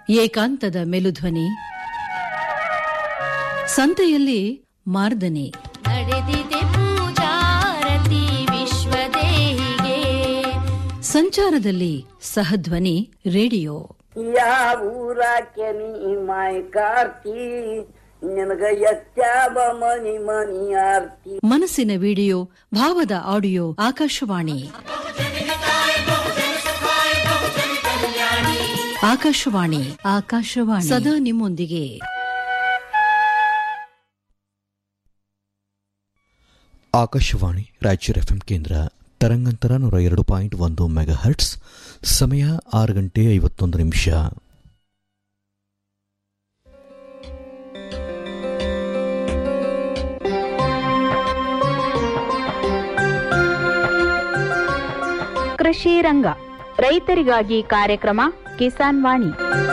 ಏಕಾಂತದ ಮೆಲುಧ್ವನಿ ಸಂತೆಯಲ್ಲಿ ಮಾರ್ದನೆ ನಡೆದಿದೆ ಪೂಜಾರತಿ ವಿಶ್ವದೇಹಿಗೆ ಸಂಚಾರದಲ್ಲಿ ಸಹಧ್ವನಿ ರೇಡಿಯೋ ಯಾವ ಊರಾಕೆ ನೀ ಮಾಯ ಕಾರ್ತಿ ನಿನಗ ಎತ್ಯಾವ ಮನಿ ಮನಿ ಆರ್ತಿ ಮನಸ್ಸಿನ ವಿಡಿಯೋ ಭಾವದ ಆಡಿಯೋ ಆಕಾಶವಾಣಿ ಆಕಾಶವಾಣಿ ಆಕಾಶವಾಣಿ ಸದಾ ನಿಮ್ಮೊಂದಿಗೆ ಆಕಾಶವಾಣಿ ರಾಯಚೂರು ಎಫ್ಎಂ ಕೇಂದ್ರ ತರಂಗಾಂತರ ನೂರ ಎರಡು ಪಾಯಿಂಟ್ ಒಂದು ಮೆಗಾ ಹರ್ಟ್ಸ್ ಸಮಯ ಆರು ಗಂಟೆ ಐವತ್ತೊಂದು ನಿಮಿಷ ಕೃಷಿ ರಂಗ ರೈತರಿಗಾಗಿ ಕಾರ್ಯಕ್ರಮ ಕಿಸಾನ್ ವಾಣಿ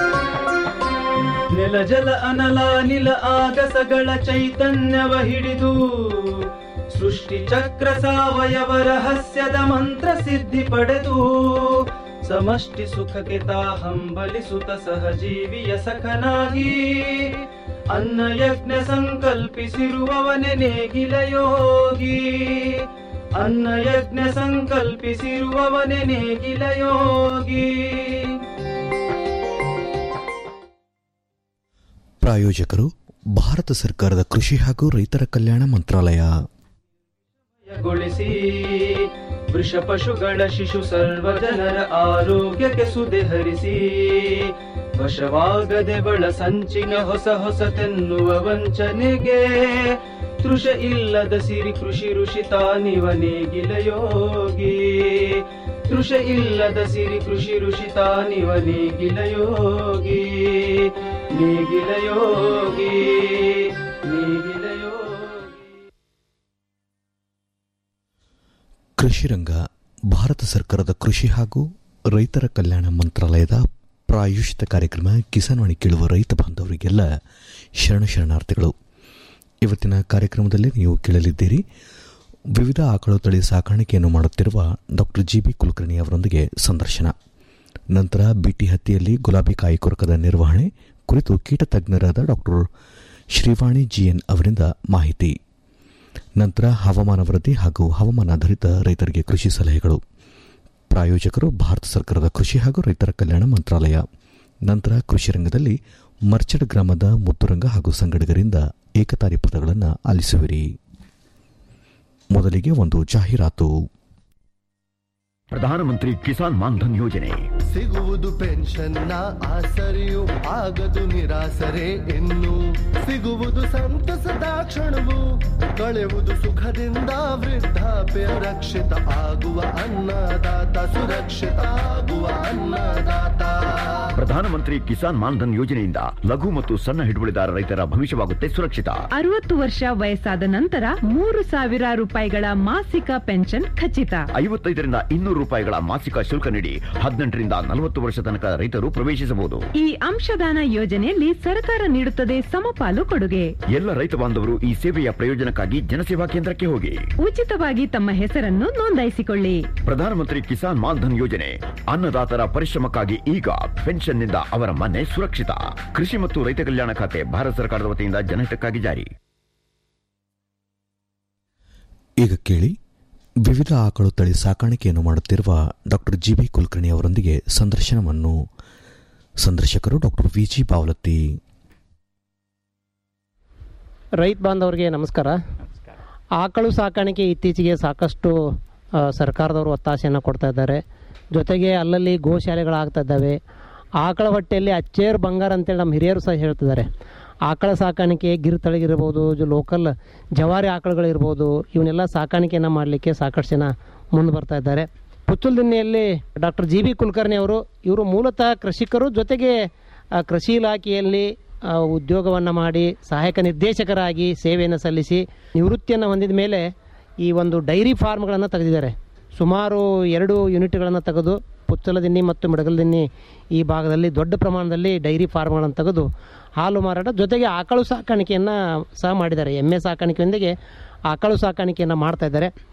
ನೆಲ ಜಲ ಅನಲ ನಿಲ ಆಗಸಗಳ ಚೈತನ್ಯವ ಹಿಡಿದು ಸೃಷ್ಟಿ ಚಕ್ರ ಸಾವಯವ ರಹಸ್ಯದ ಮಂತ್ರ ಸಿದ್ಧಿ ಪಡೆದು ಸಮಷ್ಟಿ ಸುಖಕ್ಕೆ ತಾ ಹಂಬಲಿಸುತ್ತ ಸಹಜೀವಿಯ ಸಖನಾಗಿ ಅನ್ನ ಯಜ್ಞ ಸಂಕಲ್ಪಿಸಿರುವವನೆ ನೇಗಿಲ ಯೋಗಿ ಅನ್ನ ಯಜ್ಞ ಸಂಕಲ್ಪಿಸಿರುವವನೆ ನೇಗಿಲ ಯೋಗಿ ಪ್ರಾಯೋಜಕರು ಭಾರತ ಸರ್ಕಾರದ ಕೃಷಿ ಹಾಗೂ ರೈತರ ಕಲ್ಯಾಣ ಮಂತ್ರಾಲಯ ಗೊಳಿಸಿ ವೃಷ ಪಶುಗಳ ಶಿಶು ಸರ್ವ ಜನರ ಆರೋಗ್ಯಕ್ಕೆ ಸುದೆ ಹರಿಸಿ ವಶವಾಗದೆ ಬಳ ಸಂಚಿನ ಹೊಸ ಹೊಸತೆನ್ನುವ ವಂಚನೆಗೆ ತೃಷ ಇಲ್ಲದ ಸಿರಿ ಕೃಷಿ ಋಷಿ ತಾನಿವ ನೇಗಿಲ ಯೋಗಿ ತೃಷ ಇಲ್ಲದ ಸಿರಿ ಕೃಷಿ ಋಷಿ ತಾನಿವ ನೇಗಿಲ ಯೋಗಿ ನೇಗಿಲ ಯೋಗಿ ನೇಗಿಲ ಯೋಗಿ ಕೃಷಿ ರಂಗ ಭಾರತ ಸರ್ಕಾರದ ಕೃಷಿ ಹಾಗೂ ರೈತರ ಕಲ್ಯಾಣ ಮಂತ್ರಾಲಯದ ಪ್ರಾಯೋಜಿತ ಕಾರ್ಯಕ್ರಮ ಕಿಸಾನ್ ವಾಣಿ ಕೇಳುವ ರೈತ ಬಾಂಧವರಿಗೆಲ್ಲ ಶರಣ ಶರಣಾರ್ಥಿಗಳು ಇವತ್ತಿನ ಕಾರ್ಯಕ್ರಮದಲ್ಲಿ ನೀವು ಕೇಳಲಿದ್ದೀರಿ ವಿವಿಧ ಆಕಳು ತಳಿ ಸಾಕಾಣಿಕೆಯನ್ನು ಮಾಡುತ್ತಿರುವ ಡಾಕ್ಟರ್ ಜಿ ಬಿ ಕುಲಕರ್ಣಿ ಅವರೊಂದಿಗೆ ಸಂದರ್ಶನ ನಂತರ ಬಿಟಿ ಹತ್ತಿಯಲ್ಲಿ ಗುಲಾಬಿ ಕಾಯಿ ಕೊರಕದ ನಿರ್ವಹಣೆ ಕುರಿತು ಕೀಟ ತಜ್ಞರಾದ ಡಾಕ್ಟರ್ ಶ್ರೀವಾಣಿ ಜಿಎನ್ ಅವರಿಂದ ಮಾಹಿತಿ ನಂತರ ಹವಾಮಾನ ವರದಿ ಹಾಗೂ ಹವಾಮಾನಾಧಾರಿತ ರೈತರಿಗೆ ಕೃಷಿ ಸಲಹೆಗಳು ಪ್ರಾಯೋಜಕರು ಭಾರತ ಸರ್ಕಾರದ ಕೃಷಿ ಹಾಗೂ ರೈತರ ಕಲ್ಯಾಣ ಮಂತ್ರಾಲಯ ನಂತರ ಕೃಷಿ ರಂಗದಲ್ಲಿ ಮರ್ಚಡ್ ಗ್ರಾಮದ ಮುತ್ತುರಂಗ ಹಾಗೂ ಸಂಗಡಿಗರಿಂದ ಏಕತಾರಿ ಪದಗಳನ್ನು ಆಲಿಸುವಿರಿ ಮೊದಲಿಗೆ ಒಂದು ಜಾಹೀರಾತು ಪ್ರಧಾನಮಂತ್ರಿ ಕಿಸಾನ್ ಮಾನ್ಧನ್ ಯೋಜನೆ ಸಿಗುವುದು ಪೆನ್ಷನ್ನ ಆಸರೆಯು ಆಗದು ನಿರಾಸರೆ ಇನ್ನು ಸಿಗುವುದು ಸಂತಸದ ಕ್ಷಣವು ಕಳೆಯುವುದು ಸುಖದಿಂದ ವೃದ್ಧಾಪ್ಯ ರಕ್ಷಿತ ಆಗುವ ಅನ್ನದಾತ ಸುರಕ್ಷಿತ ಆಗುವ ಅನ್ನದಾತ ಪ್ರಧಾನಮಂತ್ರಿ ಕಿಸಾನ್ ಮಾನ್ಧನ್ ಯೋಜನೆಯಿಂದ ಲಘು ಮತ್ತು ಸಣ್ಣ ಹಿಡುವಳಿದಾರ ರೈತರ ಭವಿಷ್ಯವಾಗುತ್ತೆ ಸುರಕ್ಷಿತ ಅರವತ್ತು ವರ್ಷ ವಯಸ್ಸಾದ ನಂತರ ಮೂರು ಸಾವಿರ ರೂಪಾಯಿಗಳ ಮಾಸಿಕ ಪೆನ್ಷನ್ ಖಚಿತ ಐವತ್ತೈದರಿಂದ ಇನ್ನೂರು ರೂಪಾಯಿಗಳ ಮಾಸಿಕ ಶುಲ್ಕ ನೀಡಿ ಹದಿನೆಂಟರಿಂದ ನಲವತ್ತು ವರ್ಷ ತನಕ ರೈತರು ಪ್ರವೇಶಿಸಬಹುದು ಈ ಅಂಶದಾನ ಯೋಜನೆಯಲ್ಲಿ ಸರ್ಕಾರ ನೀಡುತ್ತದೆ ಸಮಪಾಲು ಕೊಡುಗೆ ಎಲ್ಲ ರೈತ ಬಾಂಧವರು ಈ ಸೇವೆಯ ಪ್ರಯೋಜನಕ್ಕಾಗಿ ಜನಸೇವಾ ಕೇಂದ್ರಕ್ಕೆ ಹೋಗಿ ಉಚಿತವಾಗಿ ತಮ್ಮ ಹೆಸರನ್ನು ನೋಂದಾಯಿಸಿಕೊಳ್ಳಿ ಪ್ರಧಾನಮಂತ್ರಿ ಕಿಸಾನ್ ಮಾನ್ಧನ್ ಯೋಜನೆ ಅನ್ನದಾತರ ಪರಿಶ್ರಮಕ್ಕಾಗಿ ಈಗ ಪೆನ್ಷನ್ನಿಂದ ಅವರ ಮನೆ ಸುರಕ್ಷಿತ ಕೃಷಿ ಮತ್ತು ರೈತ ಕಲ್ಯಾಣ ಖಾತೆ ಭಾರತ ಸರ್ಕಾರದ ವತಿಯಿಂದ ಜನಹಿತಕ್ಕಾಗಿ ಜಾರಿ ಈಗ ಕೇಳಿ ವಿವಿಧ ಆಕಳು ತಳಿ ಸಾಕಾಣಿಕೆಯನ್ನು ಮಾಡುತ್ತಿರುವ ಡಾಕ್ಟರ್ ಜಿ ಬಿ ಕುಲಕರ್ಣಿ ಅವರೊಂದಿಗೆ ಸಂದರ್ಶನವನ್ನು ಸಂದರ್ಶಕರು ಡಾಕ್ಟರ್ ವಿ ಜಿ ಬಾವಲತ್ತಿ ರೈತ ಬಾಂಧವರಿಗೆ ನಮಸ್ಕಾರ ಆಕಳು ಸಾಕಾಣಿಕೆ ಇತ್ತೀಚೆಗೆ ಸಾಕಷ್ಟು ಆ, ಸರ್ಕಾರದವರು ಒತ್ತಾಸೆಯನ್ನು ಕೊಡ್ತಾ ಇದ್ದಾರೆ ಜೊತೆಗೆ ಅಲ್ಲಲ್ಲಿ ಗೋಶಾಲೆಗಳಾಗ್ತಾ ಇದ್ದಾವೆ ಆಕಳ ಹೊಟ್ಟೆಯಲ್ಲಿ ಅಚ್ಚೇರು ಬಂಗಾರ ಅಂತೇಳಿ ನಮ್ಮ ಹಿರಿಯರು ಸಹ ಹೇಳ್ತಿದ್ದಾರೆ ಆಕಳ ಸಾಕಾಣಿಕೆ ಗಿರ್ತಳಿಗಿರ್ಬೋದು ಜೊ ಲೋಕಲ್ ಜವಾರಿ ಆಕಳುಗಳಿರ್ಬೋದು ಇವನ್ನೆಲ್ಲ ಸಾಕಾಣಿಕೆಯನ್ನು ಮಾಡಲಿಕ್ಕೆ ಸಾಕಷ್ಟು ಜನ ಮುಂದೆ ಬರ್ತಾ ಇದ್ದಾರೆ ಪುಚ್ಚುಲ್ದಿನ್ನೆಯಲ್ಲಿ ಡಾಕ್ಟರ್ ಜಿ ಬಿ ಕುಲಕರ್ಣಿ ಅವರು ಇವರು ಮೂಲತಃ ಕೃಷಿಕರು ಜೊತೆಗೆ ಆ, ಕೃಷಿ ಇಲಾಖೆಯಲ್ಲಿ ಉದ್ಯೋಗವನ್ನು ಮಾಡಿ ಸಹಾಯಕ ನಿರ್ದೇಶಕರಾಗಿ ಸೇವೆಯನ್ನು ಸಲ್ಲಿಸಿ ನಿವೃತ್ತಿಯನ್ನು ಹೊಂದಿದ ಮೇಲೆ ಈ ಒಂದು ಡೈರಿ ಫಾರ್ಮ್ಗಳನ್ನು ತೆಗೆದಿದ್ದಾರೆ ಸುಮಾರು ಎರಡು ಯೂನಿಟ್ಗಳನ್ನು ತೆಗೆದು ಪುಚ್ಚಲದಿನ್ನಿ ಮತ್ತು ಮಿಡಗಲದಿನ್ನಿ ಈ ಭಾಗದಲ್ಲಿ ದೊಡ್ಡ ಪ್ರಮಾಣದಲ್ಲಿ ಡೈರಿ ಫಾರ್ಮ್ಗಳನ್ನು ತೆಗೆದು ಹಾಲು ಮಾರಾಟ ಜೊತೆಗೆ ಆಕಳು ಸಾಕಾಣಿಕೆಯನ್ನು ಸಹ ಮಾಡಿದ್ದಾರೆ ಎಮ್ಮೆ ಸಾಕಾಣಿಕೆಯೊಂದಿಗೆ ಆಕಳು ಸಾಕಾಣಿಕೆಯನ್ನು ಮಾಡ್ತಾ ಇದ್ದಾರೆ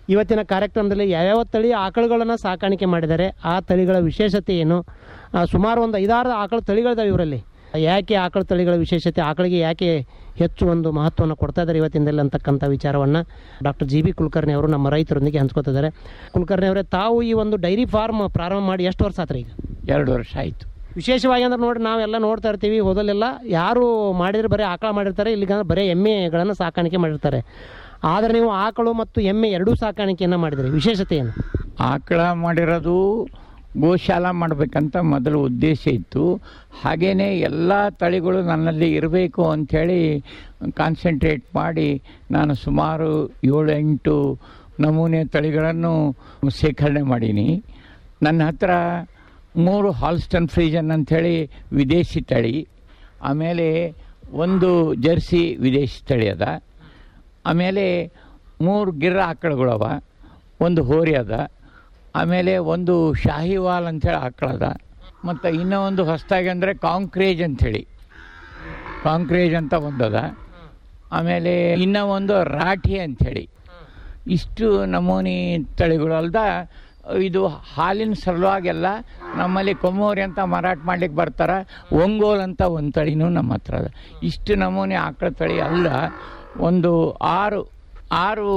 ಇವತ್ತಿನ ಕಾರ್ಯಕ್ರಮದಲ್ಲಿ ಯಾವ್ಯಾವ ತಳಿ ಆಕಳುಗಳನ್ನು ಸಾಕಾಣಿಕೆ ಮಾಡಿದ್ದಾರೆ ಆ ತಳಿಗಳ ವಿಶೇಷತೆ ಏನು ಆ, ಸುಮಾರು ಒಂದು ಐದಾರು ಆಕಳ ತಳಿಗಳಿದಾವೆ ಇವರಲ್ಲಿ ಯಾಕೆ ಆಕಳ ತಳಿಗಳ ವಿಶೇಷತೆ ಆಕಳಿಗೆ ಯಾಕೆ ಹೆಚ್ಚು ಒಂದು ಮಹತ್ವವನ್ನು ಕೊಡ್ತಾ ಇದ್ದಾರೆ ಇವತ್ತಿನಲ್ಲಿ ಅಂತಕ್ಕಂಥ ವಿಚಾರವನ್ನು ಡಾಕ್ಟರ್ ಜಿ ಬಿ ಕುಲಕರ್ಣಿ ಅವರು ನಮ್ಮ ರೈತರೊಂದಿಗೆ ಹಂಚ್ಕೋತಿದ್ದಾರೆ ಕುಲಕರ್ಣಿ ಅವರೇ ತಾವು ಈ ಒಂದು ಡೈರಿ ಫಾರ್ಮ್ ಪ್ರಾರಂಭ ಮಾಡಿ ಎಷ್ಟು ವರ್ಷ ಆತ್ರಿ ಈಗ ಎರಡು ವರ್ಷ ಆಯಿತು ವಿಶೇಷವಾಗಿ ಅಂದ್ರೆ ನೋಡಿ ನಾವೆಲ್ಲ ನೋಡ್ತಾ ಇರ್ತೀವಿ ಹೋದಲ್ಲೆಲ್ಲ ಯಾರು ಮಾಡಿದ್ರೆ ಬರೀ ಆಕಳ ಮಾಡಿರ್ತಾರೆ ಇಲ್ಲಿಗಂದ್ರೆ ಬರೀ ಎಮ್ಮೆಗಳನ್ನು ಸಾಕಾಣಿಕೆ ಮಾಡಿರ್ತಾರೆ ಆದರೆ ನೀವು ಆಕಳು ಮತ್ತು ಎಮ್ಮೆ ಎರಡೂ ಸಾಕಾಣಿಕೆಯನ್ನು ಮಾಡಿದ್ರಿ ವಿಶೇಷತೆ ಏನು ಆಕಳ ಮಾಡಿರೋದು ಗೋಶಾಲ ಮಾಡಬೇಕಂತ ಮೊದಲು ಉದ್ದೇಶ ಇತ್ತು ಹಾಗೆಯೇ ಎಲ್ಲ ತಳಿಗಳು ನನ್ನಲ್ಲಿ ಇರಬೇಕು ಅಂಥೇಳಿ ಕಾನ್ಸಂಟ್ರೇಟ್ ಮಾಡಿ ನಾನು ಸುಮಾರು ಏಳು ಎಂಟು ನಮೂನೆ ತಳಿಗಳನ್ನು ಶೇಖರಣೆ ಮಾಡೀನಿ ನನ್ನ ಹತ್ರ ಮೂರು ಹಾಲ್ಸ್ಟನ್ ಫ್ರೀಜನ್ ಅಂಥೇಳಿ ವಿದೇಶಿ ತಳಿ ಆಮೇಲೆ ಒಂದು ಜರ್ಸಿ ವಿದೇಶಿ ತಳಿ ಅದ ಆಮೇಲೆ ಮೂರು ಗಿರ್ರ ಆಕಳುಗಳವ ಒಂದು ಹೋರಿ ಅದ ಆಮೇಲೆ ಒಂದು ಶಾಹಿವಾಲ್ ಅಂಥೇಳಿ ಆಕಳದ ಮತ್ತು ಇನ್ನೂ ಒಂದು ಹೊಸದಾಗಿ ಅಂದರೆ ಕಾಂಕ್ರೇಜ್ ಅಂಥೇಳಿ ಕಾಂಕ್ರೇಜ್ ಅಂತ ಒಂದದ ಆಮೇಲೆ ಇನ್ನೂ ಒಂದು ರಾಠಿ ಅಂಥೇಳಿ ಇಷ್ಟು ನಮೂನಿ ತಳಿಗಳು ಅಲ್ದ ಇದು ಹಾಲಿನ ಸಲುವಾಗೆಲ್ಲ ನಮ್ಮಲ್ಲಿ ಕೊಮ್ಮೋರಿ ಅಂತ ಮಾರಾಟ ಮಾಡ್ಲಿಕ್ಕೆ ಬರ್ತಾರೆ ಒಂಗೋಲ್ ಅಂತ ಒಂದು ತಳಿನೂ ನಮ್ಮ ಹತ್ರ ಅದ ಇಷ್ಟು ನಮೂನೆ ಆಕಳ ತಳಿ ಅಲ್ಲ ಒಂದು ಆರು ಆರು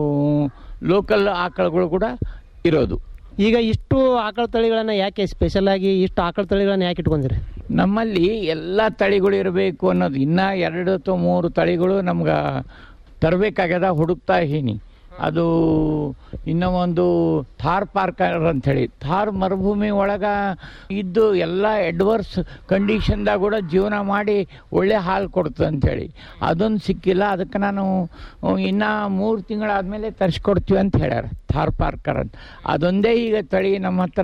ಲೋಕಲ್ ಆಕಳುಗಳು ಕೂಡ ಇರೋದು ಈಗ ಇಷ್ಟು ಆಕಳ ತಳಿಗಳನ್ನು ಯಾಕೆ ಸ್ಪೆಷಲ್ ಆಗಿ ಇಷ್ಟು ಆಕಳ ತಳಿಗಳನ್ನು ಯಾಕೆ ಇಟ್ಕೊಂಡಿರಿ ನಮ್ಮಲ್ಲಿ ಎಲ್ಲ ತಳಿಗಳು ಇರಬೇಕು ಅನ್ನೋದು ಇನ್ನೂ ಎರಡು ಅಥವಾ ಮೂರು ತಳಿಗಳು ನಮ್ಗೆ ತರಬೇಕಾಗ್ಯದ ಹುಡುಕ್ತಾ ಇದೀನಿ ಅದು ಇನ್ನೂ ಒಂದು ಥಾರ್ ಪಾರ್ಕರ್ ಅಂಥೇಳಿ ಥಾರ್ ಮರುಭೂಮಿ ಒಳಗೆ ಇದ್ದು ಎಲ್ಲ ಎಡ್ವರ್ಸ್ ಕಂಡೀಷನ್ದಾಗ ಕೂಡ ಜೀವನ ಮಾಡಿ ಒಳ್ಳೆ ಹಾಲು ಕೊಡ್ತದೆ ಅಂಥೇಳಿ ಅದೊಂದು ಸಿಕ್ಕಿಲ್ಲ ಅದಕ್ಕೆ ನಾನು ಇನ್ನೂ ಮೂರು ತಿಂಗಳಾದಮೇಲೆ ತರಿಸ್ಕೊಡ್ತೀವಿ ಅಂತ ಹೇಳ್ಯಾರ ಥಾರ್ ಪಾರ್ಕರ್ ಅಂತ ಅದೊಂದೇ ಈಗ ತಳಿ ನಮ್ಮ ಹತ್ರ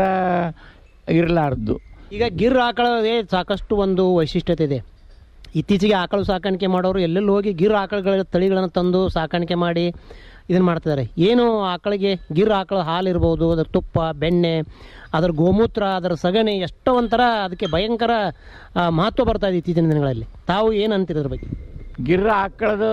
ಇರಲಾರ್ದು ಈಗ ಗಿರ್ ಆಕಳದೇ ಸಾಕಷ್ಟು ಒಂದು ವೈಶಿಷ್ಟ್ಯತೆ ಇದೆ ಇತ್ತೀಚೆಗೆ ಆಕಳು ಸಾಕಾಣಿಕೆ ಮಾಡೋರು ಎಲ್ಲೆಲ್ಲಿ ಹೋಗಿ ಗಿರ್ ಆಕಳುಗಳ ತಳಿಗಳನ್ನು ತಂದು ಸಾಕಾಣಿಕೆ ಮಾಡಿ ಇದನ್ನು ಮಾಡ್ತಿದ್ದಾರೆ ಏನು ಆಕಳಿಗೆ ಗಿರ್ ಆಕಳ ಹಾಲು ಇರ್ಬೋದು ಅದರ ತುಪ್ಪ ಬೆಣ್ಣೆ ಅದರ ಗೋಮೂತ್ರ ಅದರ ಸಗಣಿ ಎಷ್ಟೋ ಒಂಥರ ಅದಕ್ಕೆ ಭಯಂಕರ ಆ, ಮಹತ್ವ ಬರ್ತಾ ಇದೆ ಇತ್ತೀಚಿನ ದಿನಗಳಲ್ಲಿ ತಾವು ಏನು ಅಂತೀರಿ ಅದ್ರ ಬಗ್ಗೆ ಗಿರ್ರ ಆಕಳದ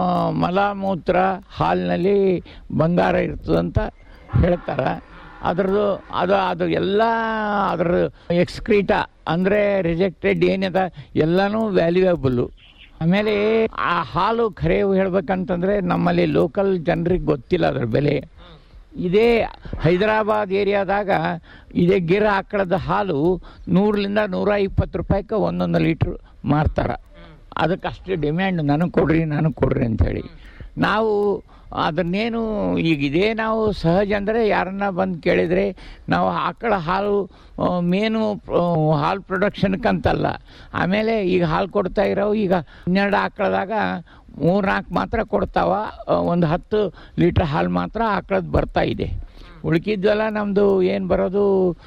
ಮಲ ಮೂತ್ರ ಹಾಲಿನಲ್ಲಿ ಬಂಗಾರ ಇರ್ತದಂತ ಹೇಳ್ತಾರೆ ಅದ್ರದ್ದು ಅದು ಅದು ಎಲ್ಲ ಅದ್ರ ಎಕ್ಸ್ಕ್ರೀಟ ಅಂದರೆ ರಿಜೆಕ್ಟೆಡ್ ಏನಿದೆ ಎಲ್ಲನೂ ವ್ಯಾಲ್ಯೂಯಬಲ್ಲು ಆಮೇಲೆ ಆ ಹಾಲು ಖರೆ ಹೇಳ್ಬೇಕಂತಂದರೆ ನಮ್ಮಲ್ಲಿ ಲೋಕಲ್ ಜನರಿಗೆ ಗೊತ್ತಿಲ್ಲ ಅದ್ರ ಬೆಲೆ ಇದೇ ಹೈದರಾಬಾದ್ ಏರಿಯಾದಾಗ ಇದೇ ಗಿರ ಆಕಳದ ಹಾಲು ನೂರರಿಂದ ನೂರ ಇಪ್ಪತ್ತು ರೂಪಾಯಿಗೆ ಒಂದೊಂದು ಲೀಟ್ರ್ ಮಾರ್ತಾರೆ ಅದಕ್ಕೆ ಅಷ್ಟು ಡಿಮ್ಯಾಂಡ್ ನನಗೆ ಕೊಡ್ರಿ ನನಗೆ ಕೊಡ್ರಿ ಅಂಥೇಳಿ ನಾವು ಅದನ್ನೇನು ಈಗ ಇದೇ ನಾವು ಸಹಜ ಅಂದರೆ ಯಾರನ್ನ ಬಂದು ಕೇಳಿದರೆ ನಾವು ಆಕಳ ಹಾಲು ಆ, ಮೇನು ಆ, ಹಾಲು ಪ್ರೊಡಕ್ಷನ್ಕಂತಲ್ಲ ಆಮೇಲೆ ಈಗ ಹಾಲು ಕೊಡ್ತಾ ಇರೋ ಈಗ ಹನ್ನೆರಡು ಆಕಳದಾಗ ಮೂರು ನಾಲ್ಕು ಮಾತ್ರ ಕೊಡ್ತಾವ ಆ, ಒಂದು ಹತ್ತು ಲೀಟ್ರ್ ಹಾಲು ಮಾತ್ರ ಆಕಳದ್ದು ಬರ್ತಾ ಇದೆ ಉಳ್ಕಿದ್ವೆಲ್ಲ ನಮ್ಮದು ಏನು ಬರೋದು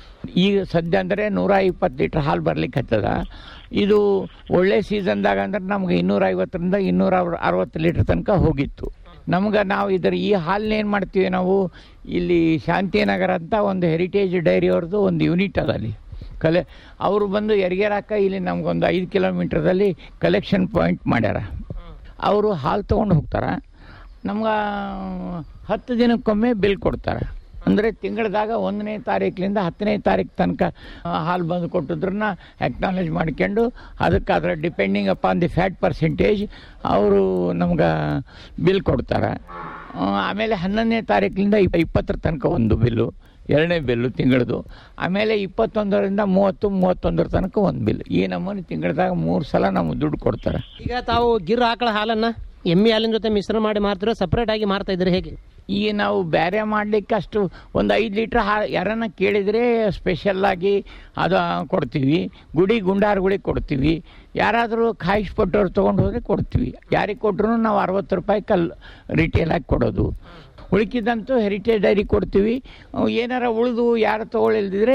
ಈಗ ಸದ್ಯ ಅಂದರೆ ನೂರ ಇಪ್ಪತ್ತು ಲೀಟ್ರ್ ಹಾಲು ಬರ್ಲಿಕ್ಕೆ ಹತ್ತದ ಇದು ಒಳ್ಳೆ ಸೀಸನ್ದಾಗ ಅಂದ್ರೆ ನಮ್ಗೆ ಇನ್ನೂರ ಐವತ್ತರಿಂದ ಇನ್ನೂರ ಅರವತ್ತು ಲೀಟ್ರ್ ತನಕ ಹೋಗಿತ್ತು ನಮ್ಗೆ ನಾವು ಇದರ ಈ ಹಾಲನ್ನ ಏನು ಮಾಡ್ತೀವಿ ನಾವು ಇಲ್ಲಿ ಶಾಂತಿನಗರ ಅಂತ ಒಂದು ಹೆರಿಟೇಜ್ ಡೈರಿ ಅವ್ರದ್ದು ಒಂದು ಯೂನಿಟ್ ಅದ ಅಲ್ಲಿ ಕಲೆ ಅವರು ಬಂದು ಎರ್ಗೆರಾಕ ಇಲ್ಲಿ ನಮ್ಗೊಂದು ಐದು ಕಿಲೋಮೀಟ್ರದಲ್ಲಿ ಕಲೆಕ್ಷನ್ ಪಾಯಿಂಟ್ ಮಾಡ್ಯಾರ ಅವರು ಹಾಲು ತೊಗೊಂಡು ಹೋಗ್ತಾರೆ ನಮ್ಗೆ ಹತ್ತು ದಿನಕ್ಕೊಮ್ಮೆ ಬಿಲ್ ಕೊಡ್ತಾರೆ ಅಂದರೆ ತಿಂಗಳದಾಗ ಒಂದನೇ ತಾರೀಕಿನಿಂದ ಹತ್ತನೇ ತಾರೀಕು ತನಕ ಆ, ಹಾಲು ಬಂದು ಕೊಟ್ಟಿದ್ರನ್ನ ಅಕ್ನಾಲೇಜ್ ಮಾಡ್ಕೊಂಡು ಅದಕ್ಕೆ ಅದರ depending upon the fat percentage ಅವರು ನಮ್ಗೆ ಬಿಲ್ ಕೊಡ್ತಾರೆ ಆ, ಆಮೇಲೆ ಹನ್ನೊಂದನೇ ತಾರೀಕಿನಿಂದ ಇಪ್ಪ ಇಪ್ಪತ್ತರ ತನಕ ಒಂದು ಬಿಲ್ಲು ಎರಡನೇ ಬಿಲ್ಲು ತಿಂಗಳದು ಆಮೇಲೆ ಇಪ್ಪತ್ತೊಂದರಿಂದ ಮೂವತ್ತು ಮೂವತ್ತೊಂದರ ತನಕ ಒಂದು ಬಿಲ್ ಈ ನಮೂನೆ ತಿಂಗಳದಾಗ ಮೂರು ಸಲ ನಮ್ಗೆ ದುಡ್ಡು ಕೊಡ್ತಾರೆ ಈಗ ತಾವು ಗಿರ್ ಆಕಳ ಹಾಲನ್ನು ಎಮ್ಮೆ ಹಾಲಿನ ಜೊತೆ ಮಿಶ್ರಣ ಮಾಡಿ ಮಾರ್ತಿರೋ ಸಪ್ರೇಟ್ ಆಗಿ ಮಾರ್ತಾ ಇದ್ದೀರಿ ಹೇಗೆ ಈಗ ನಾವು ಬೇರೆ ಮಾಡಲಿಕ್ಕೆ ಅಷ್ಟು ಒಂದು ಐದು ಲೀಟ್ರ್ ಹಾ ಯಾರನ್ನ ಕೇಳಿದರೆ ಸ್ಪೆಷಲ್ಲಾಗಿ ಅದು ಕೊಡ್ತೀವಿ ಗುಡಿ ಗುಂಡಾರುಗಳಿಗೆ ಕೊಡ್ತೀವಿ ಯಾರಾದರೂ ಕಾಯಿಸ್ಪಟ್ಟವ್ರು ತೊಗೊಂಡು ಹೋದರೆ ಕೊಡ್ತೀವಿ ಯಾರಿಗೆ ಕೊಟ್ಟರು ನಾವು ಅರವತ್ತು ರೂಪಾಯಿ ಕಲ್ ರಿಟೇಲಾಗಿ ಕೊಡೋದು ಉಳಿಕಿದಂತೂ ಹೆರಿಟೇಜ್ ಡೈರಿ ಕೊಡ್ತೀವಿ ಅವು ಏನಾರ ಉಳಿದು ಯಾರು ತೊಗೊಳಿಲ್ದಿದ್ರೆ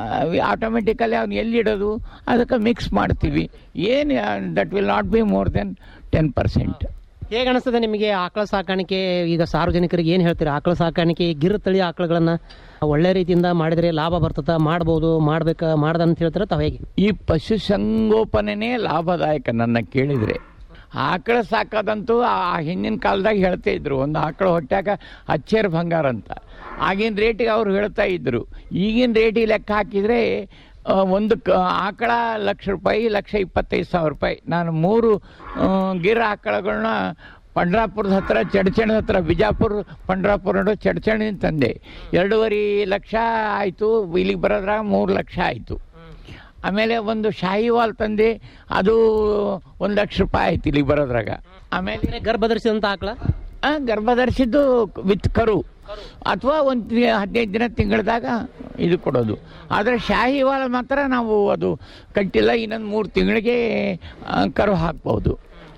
ಆಟೋಮೆಟಿಕಲಿ ಅವ್ನು ಎಲ್ಲಿಡೋದು ಅದಕ್ಕೆ ಮಿಕ್ಸ್ ಮಾಡ್ತೀವಿ ಏನು that will not be more than ten percent ಹೇಗೆ ಅನಿಸ್ತದೆ ನಿಮಗೆ ಆಕಳ ಸಾಕಾಣಿಕೆ ಈಗ ಸಾರ್ವಜನಿಕರಿಗೆ ಏನು ಹೇಳ್ತೀರಿ ಆಕಳ ಸಾಕಾಣಿಕೆ ಗಿರ್ ತಳಿ ಆಕಳುಗಳನ್ನು ಒಳ್ಳೆ ರೀತಿಯಿಂದ ಮಾಡಿದರೆ ಲಾಭ ಬರ್ತದ ಮಾಡ್ಬೋದು ಮಾಡ್ಬೇಕಾ ಮಾಡ್ದ ಅಂತ ಹೇಳ್ತಾರೆ ತಾವು ಹೇಗೆ ಈ ಪಶುಸಂಗೋಪನೆ ಲಾಭದಾಯಕ ನನ್ನ ಕೇಳಿದರೆ ಆಕಳ ಸಾಕೋದಂತೂ ಆ ಹಿಂದಿನ ಕಾಲದಾಗ ಹೇಳ್ತಾ ಇದ್ರು ಒಂದು ಆಕಳ ಹೊಟ್ಯಾಗ ಹಚ್ಚೇರ್ ಬಂಗಾರ ಅಂತ ಆಗಿನ ರೇಟಿಗೆ ಅವ್ರು ಹೇಳ್ತಾ ಇದ್ರು ಈಗಿನ ರೇಟಿಗೆ ಲೆಕ್ಕ ಹಾಕಿದರೆ ಆ, ಒಂದು ಕ ಆಕಳ ಲಕ್ಷ ರೂಪಾಯಿ ಲಕ್ಷ ಇಪ್ಪತ್ತೈದು ಸಾವಿರ ರೂಪಾಯಿ ನಾನು ಮೂರು ಆ, ಗಿರ್ ಆಕಳಗಳನ್ನ ಪಂಡ್ರಾಪುರದ ಹತ್ರ ಚಡ್ಚಣದ ಹತ್ರ ಬಿಜಾಪುರ ಪಂಡ್ರಾಪುರ ನಡು ಚಡ್ಚಣಿನ ತಂದೆ ಎರಡೂವರೆ ಲಕ್ಷ ಆಯಿತು ಇಲ್ಲಿಗೆ ಬರೋದ್ರಾಗ ಮೂರು ಲಕ್ಷ ಆಯಿತು ಆಮೇಲೆ ಒಂದು ಶಾಹಿವಾಲ್ ತಂದೆ ಅದು ಒಂದು ಲಕ್ಷ ರೂಪಾಯಿ ಆಯ್ತು ಇಲ್ಲಿಗೆ ಬರೋದ್ರಾಗ ಆಮೇಲೆ ಗರ್ಭಧರಿಸಿದಂತ ಆಕಳ ಆ, ಗರ್ಭಧರಿಸಿದ್ದು ವಿತ್ ಕರು ಅಥವಾ ಒಂದು ಹದಿನೈದು ದಿನ ತಿಂಗಳದಾಗ ಇದು ಕೊಡೋದು ಆದರೆ ಶಾಹಿವಾಲ ಮಾತ್ರ ನಾವು ಅದು ಕಟ್ಟಿಲ್ಲ ಇನ್ನೊಂದು ಮೂರು ತಿಂಗಳಿಗೆ ಆ, ಕರು ಹಾಕ್ಬೋದು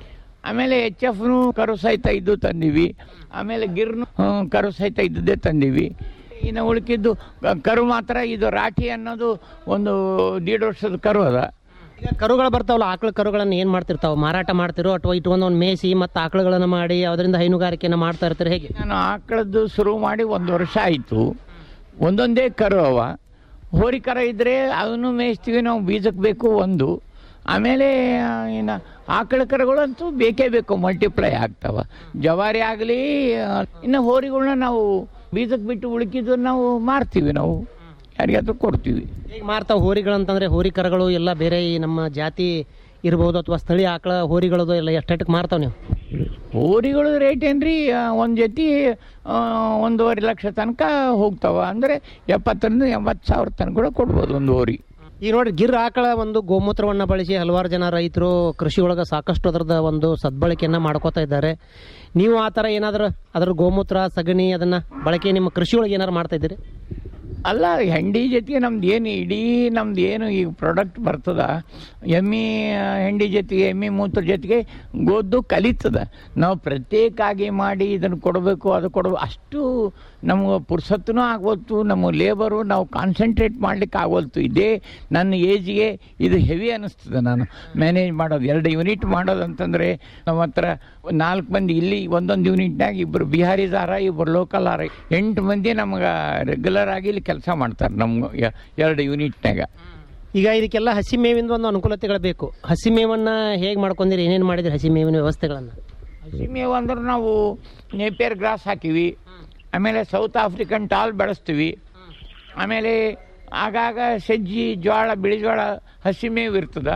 ಆಮೇಲೆ ಎಚ್ ಎಫ್ನು ಕರು ಸಹಿತ ಇದ್ದು ತಂದೀವಿ ಆಮೇಲೆ ಗಿರ್ನು ಆ, ಕರು ಸಹಿತ ಇದ್ದದ್ದೇ ತಂದೀವಿ ಇನ್ನು ಉಳ್ಕಿದ್ದು ಕ- ಕರು ಮಾತ್ರ ಇದು ರಾಠಿ ಅನ್ನೋದು ಒಂದು ದೀಡ್ ವರ್ಷದ ಕರು ಅದ ಈಗ ಕರುಗಳು ಬರ್ತಾವಲ್ಲ ಆಕಳ ಕರುಗಳನ್ನ ಏನ್ ಮಾಡ್ತಿರ್ತಾವ ಮಾರಾಟ ಮಾಡ್ತಿರೋ ಅಥವಾ ಇಟ್ಕೊಂಡು ಒಂದು ಮೇಸಿ ಮತ್ತು ಆಕಳುಗಳನ್ನ ಮಾಡಿ ಅದರಿಂದ ಹೈನುಗಾರಿಕೆನ ಮಾಡ್ತಾ ಇರ್ತಾರೆ ಹೇಗೆ ನಾನು ಆಕಳದ್ದು ಶುರು ಮಾಡಿ ಒಂದು ವರ್ಷ ಆಯಿತು ಒಂದೊಂದೇ ಕರು ಅವ ಹೋರಿ ಕರ ಇದ್ದರೆ ಅದನ್ನು ಮೇಯಿಸ್ತೀವಿ ನಾವು ಬೀಜಕ್ಕೆ ಬೇಕು ಒಂದು ಆಮೇಲೆ ಆ, ಇನ್ನು ಆಕಳ ಕರುಗಳಂತೂ ಬೇಕೇ ಬೇಕು ಮಲ್ಟಿಪ್ಲೈ ಆಗ್ತಾವ ಜವಾರಿ ಆಗಲಿ ಇನ್ನು ಹೋರಿಗಳನ್ನ ನಾವು ಬೀಜಕ್ಕೆ ಬಿಟ್ಟು ಉಳುಕಿದ್ದು ನಾವು ಮಾರ್ತೀವಿ ನಾವು ಯಾರಿಗಾದ್ರೂ ಕೊಡ್ತೀವಿ ಹೇಗೆ ಮಾರ್ತಾವ ಹೋರಿಗಳಂತಂದ್ರೆ ಹೋರಿ ಕರಗಳು ಎಲ್ಲ ಬೇರೆ ಈ ನಮ್ಮ ಜಾತಿ ಇರ್ಬೋದು ಅಥವಾ ಸ್ಥಳೀಯ ಆಕಳ ಹೋರಿಗಳದು ಎಲ್ಲ ಎಷ್ಟೆಷ್ಟಕ್ಕೆ ಮಾರ್ತಾವ ನೀವು ಹೋರಿಗಳು ರೇಟ್ ಏನ್ರಿ ಒಂದು ಜೊತೆ ಆ, ಒಂದೂವರೆ ಲಕ್ಷ ತನಕ ಹೋಗ್ತಾವ ಅಂದರೆ ಎಪ್ಪತ್ತರಿಂದ ಎಂಬತ್ತು ಸಾವಿರ ತನಕ ಕೂಡ ಕೊಡ್ಬೋದು ಒಂದು ಹೋರಿ ಈಗ ನೋಡಿ ಗಿರ್ ಆಕಳ ಒಂದು ಗೋಮೂತ್ರವನ್ನ ಬಳಸಿ ಹಲವಾರು ಜನ ರೈತರು ಕೃಷಿ ಒಳಗೆ ಸಾಕಷ್ಟು ಅದರದ ಒಂದು ಸದ್ಬಳಕೆಯನ್ನ ಮಾಡ್ಕೋತಾ ಇದ್ದಾರೆ ನೀವು ಆ ಥರ ಏನಾದರೂ ಅದರ ಗೋಮೂತ್ರ ಸಗಣಿ ಅದನ್ನ ಬಳಕೆ ನಿಮ್ಮ ಕೃಷಿ ಒಳಗೆ ಏನಾರು ಮಾಡ್ತಾ ಇದ್ದೀರಿ ಅಲ್ಲ ಹೆಂಡಿ ಜೊತೆಗೆ ನಮ್ದು ಏನು ಇಡೀ ನಮ್ದು ಏನು ಈಗ ಪ್ರಾಡಕ್ಟ್ ಬರ್ತದ ಎಮ್ಮಿ ಆ, ಹೆಂಡಿ ಜೊತೆಗೆ ಎಮ್ಮಿ ಮೂತ್ರ ಜೊತೆಗೆ ಗೊದ್ದು ಕಲಿತದ ನಾವು ಪ್ರತ್ಯೇಕಾಗಿ ಮಾಡಿ ಇದನ್ನು ಕೊಡಬೇಕು ಅದು ಕೊಡಬೇಕು ಅಷ್ಟು ನಮ್ಗೆ ಪುರ್ಸತ್ತೂ ಆಗೋಲ್ತು ನಮ್ಮ ಲೇಬರು ನಾವು ಕಾನ್ಸಂಟ್ರೇಟ್ ಮಾಡ್ಲಿಕ್ಕೆ ಆಗೋಲ್ತು ಇದೇ ನನ್ನ ಏಜ್ಗೆ ಇದು ಹೆವಿ ಅನ್ನಿಸ್ತದೆ ನಾನು ಮ್ಯಾನೇಜ್ ಮಾಡೋದು ಎರಡು ಯೂನಿಟ್ ಮಾಡೋದು ಅಂತಂದರೆ ನಮ್ಮ ಹತ್ರ ನಾಲ್ಕು ಮಂದಿ ಇಲ್ಲಿ ಒಂದೊಂದು ಯೂನಿಟ್ನಾಗ ಇಬ್ಬರು ಬಿಹಾರಿದಾರ ಇಬ್ಬರು ಲೋಕಲ್ ಆರ ಎಂಟು ಮಂದಿ ನಮ್ಗೆ ರೆಗ್ಯುಲರ್ ಆಗಿ ಇಲ್ಲಿ ಕೆಲಸ ಮಾಡ್ತಾರೆ ನಮ್ಗೆ ಎರಡು ಯೂನಿಟ್ನಾಗ ಈಗ ಇದಕ್ಕೆಲ್ಲ ಹಸಿ ಮೇವಿಂದ ಒಂದು ಅನುಕೂಲತೆಗಳು ಬೇಕು ಹಸಿ ಮೇವನ್ನ ಹೇಗೆ ಮಾಡ್ಕೊಂಡಿರಿ ಏನೇನು ಮಾಡಿದ್ರಿ ಹಸಿ ಮೇವಿನ ವ್ಯವಸ್ಥೆಗಳನ್ನು ಹಸಿ ಮೇವು ಅಂದ್ರೆ ನಾವು ನೇಪಿಯರ್ ಗ್ರಾಸ್ ಹಾಕಿವಿ ಆಮೇಲೆ ಸೌತ್ ಆಫ್ರಿಕನ್ ಟಾಲ್ ಬೆಳೆಸ್ತೀವಿ ಆಮೇಲೆ ಆಗಾಗ ಸಜ್ಜಿ ಜೋಳ ಬಿಳಿ ಜೋಳ ಹಸಿ ಮೇವು ಇರ್ತದ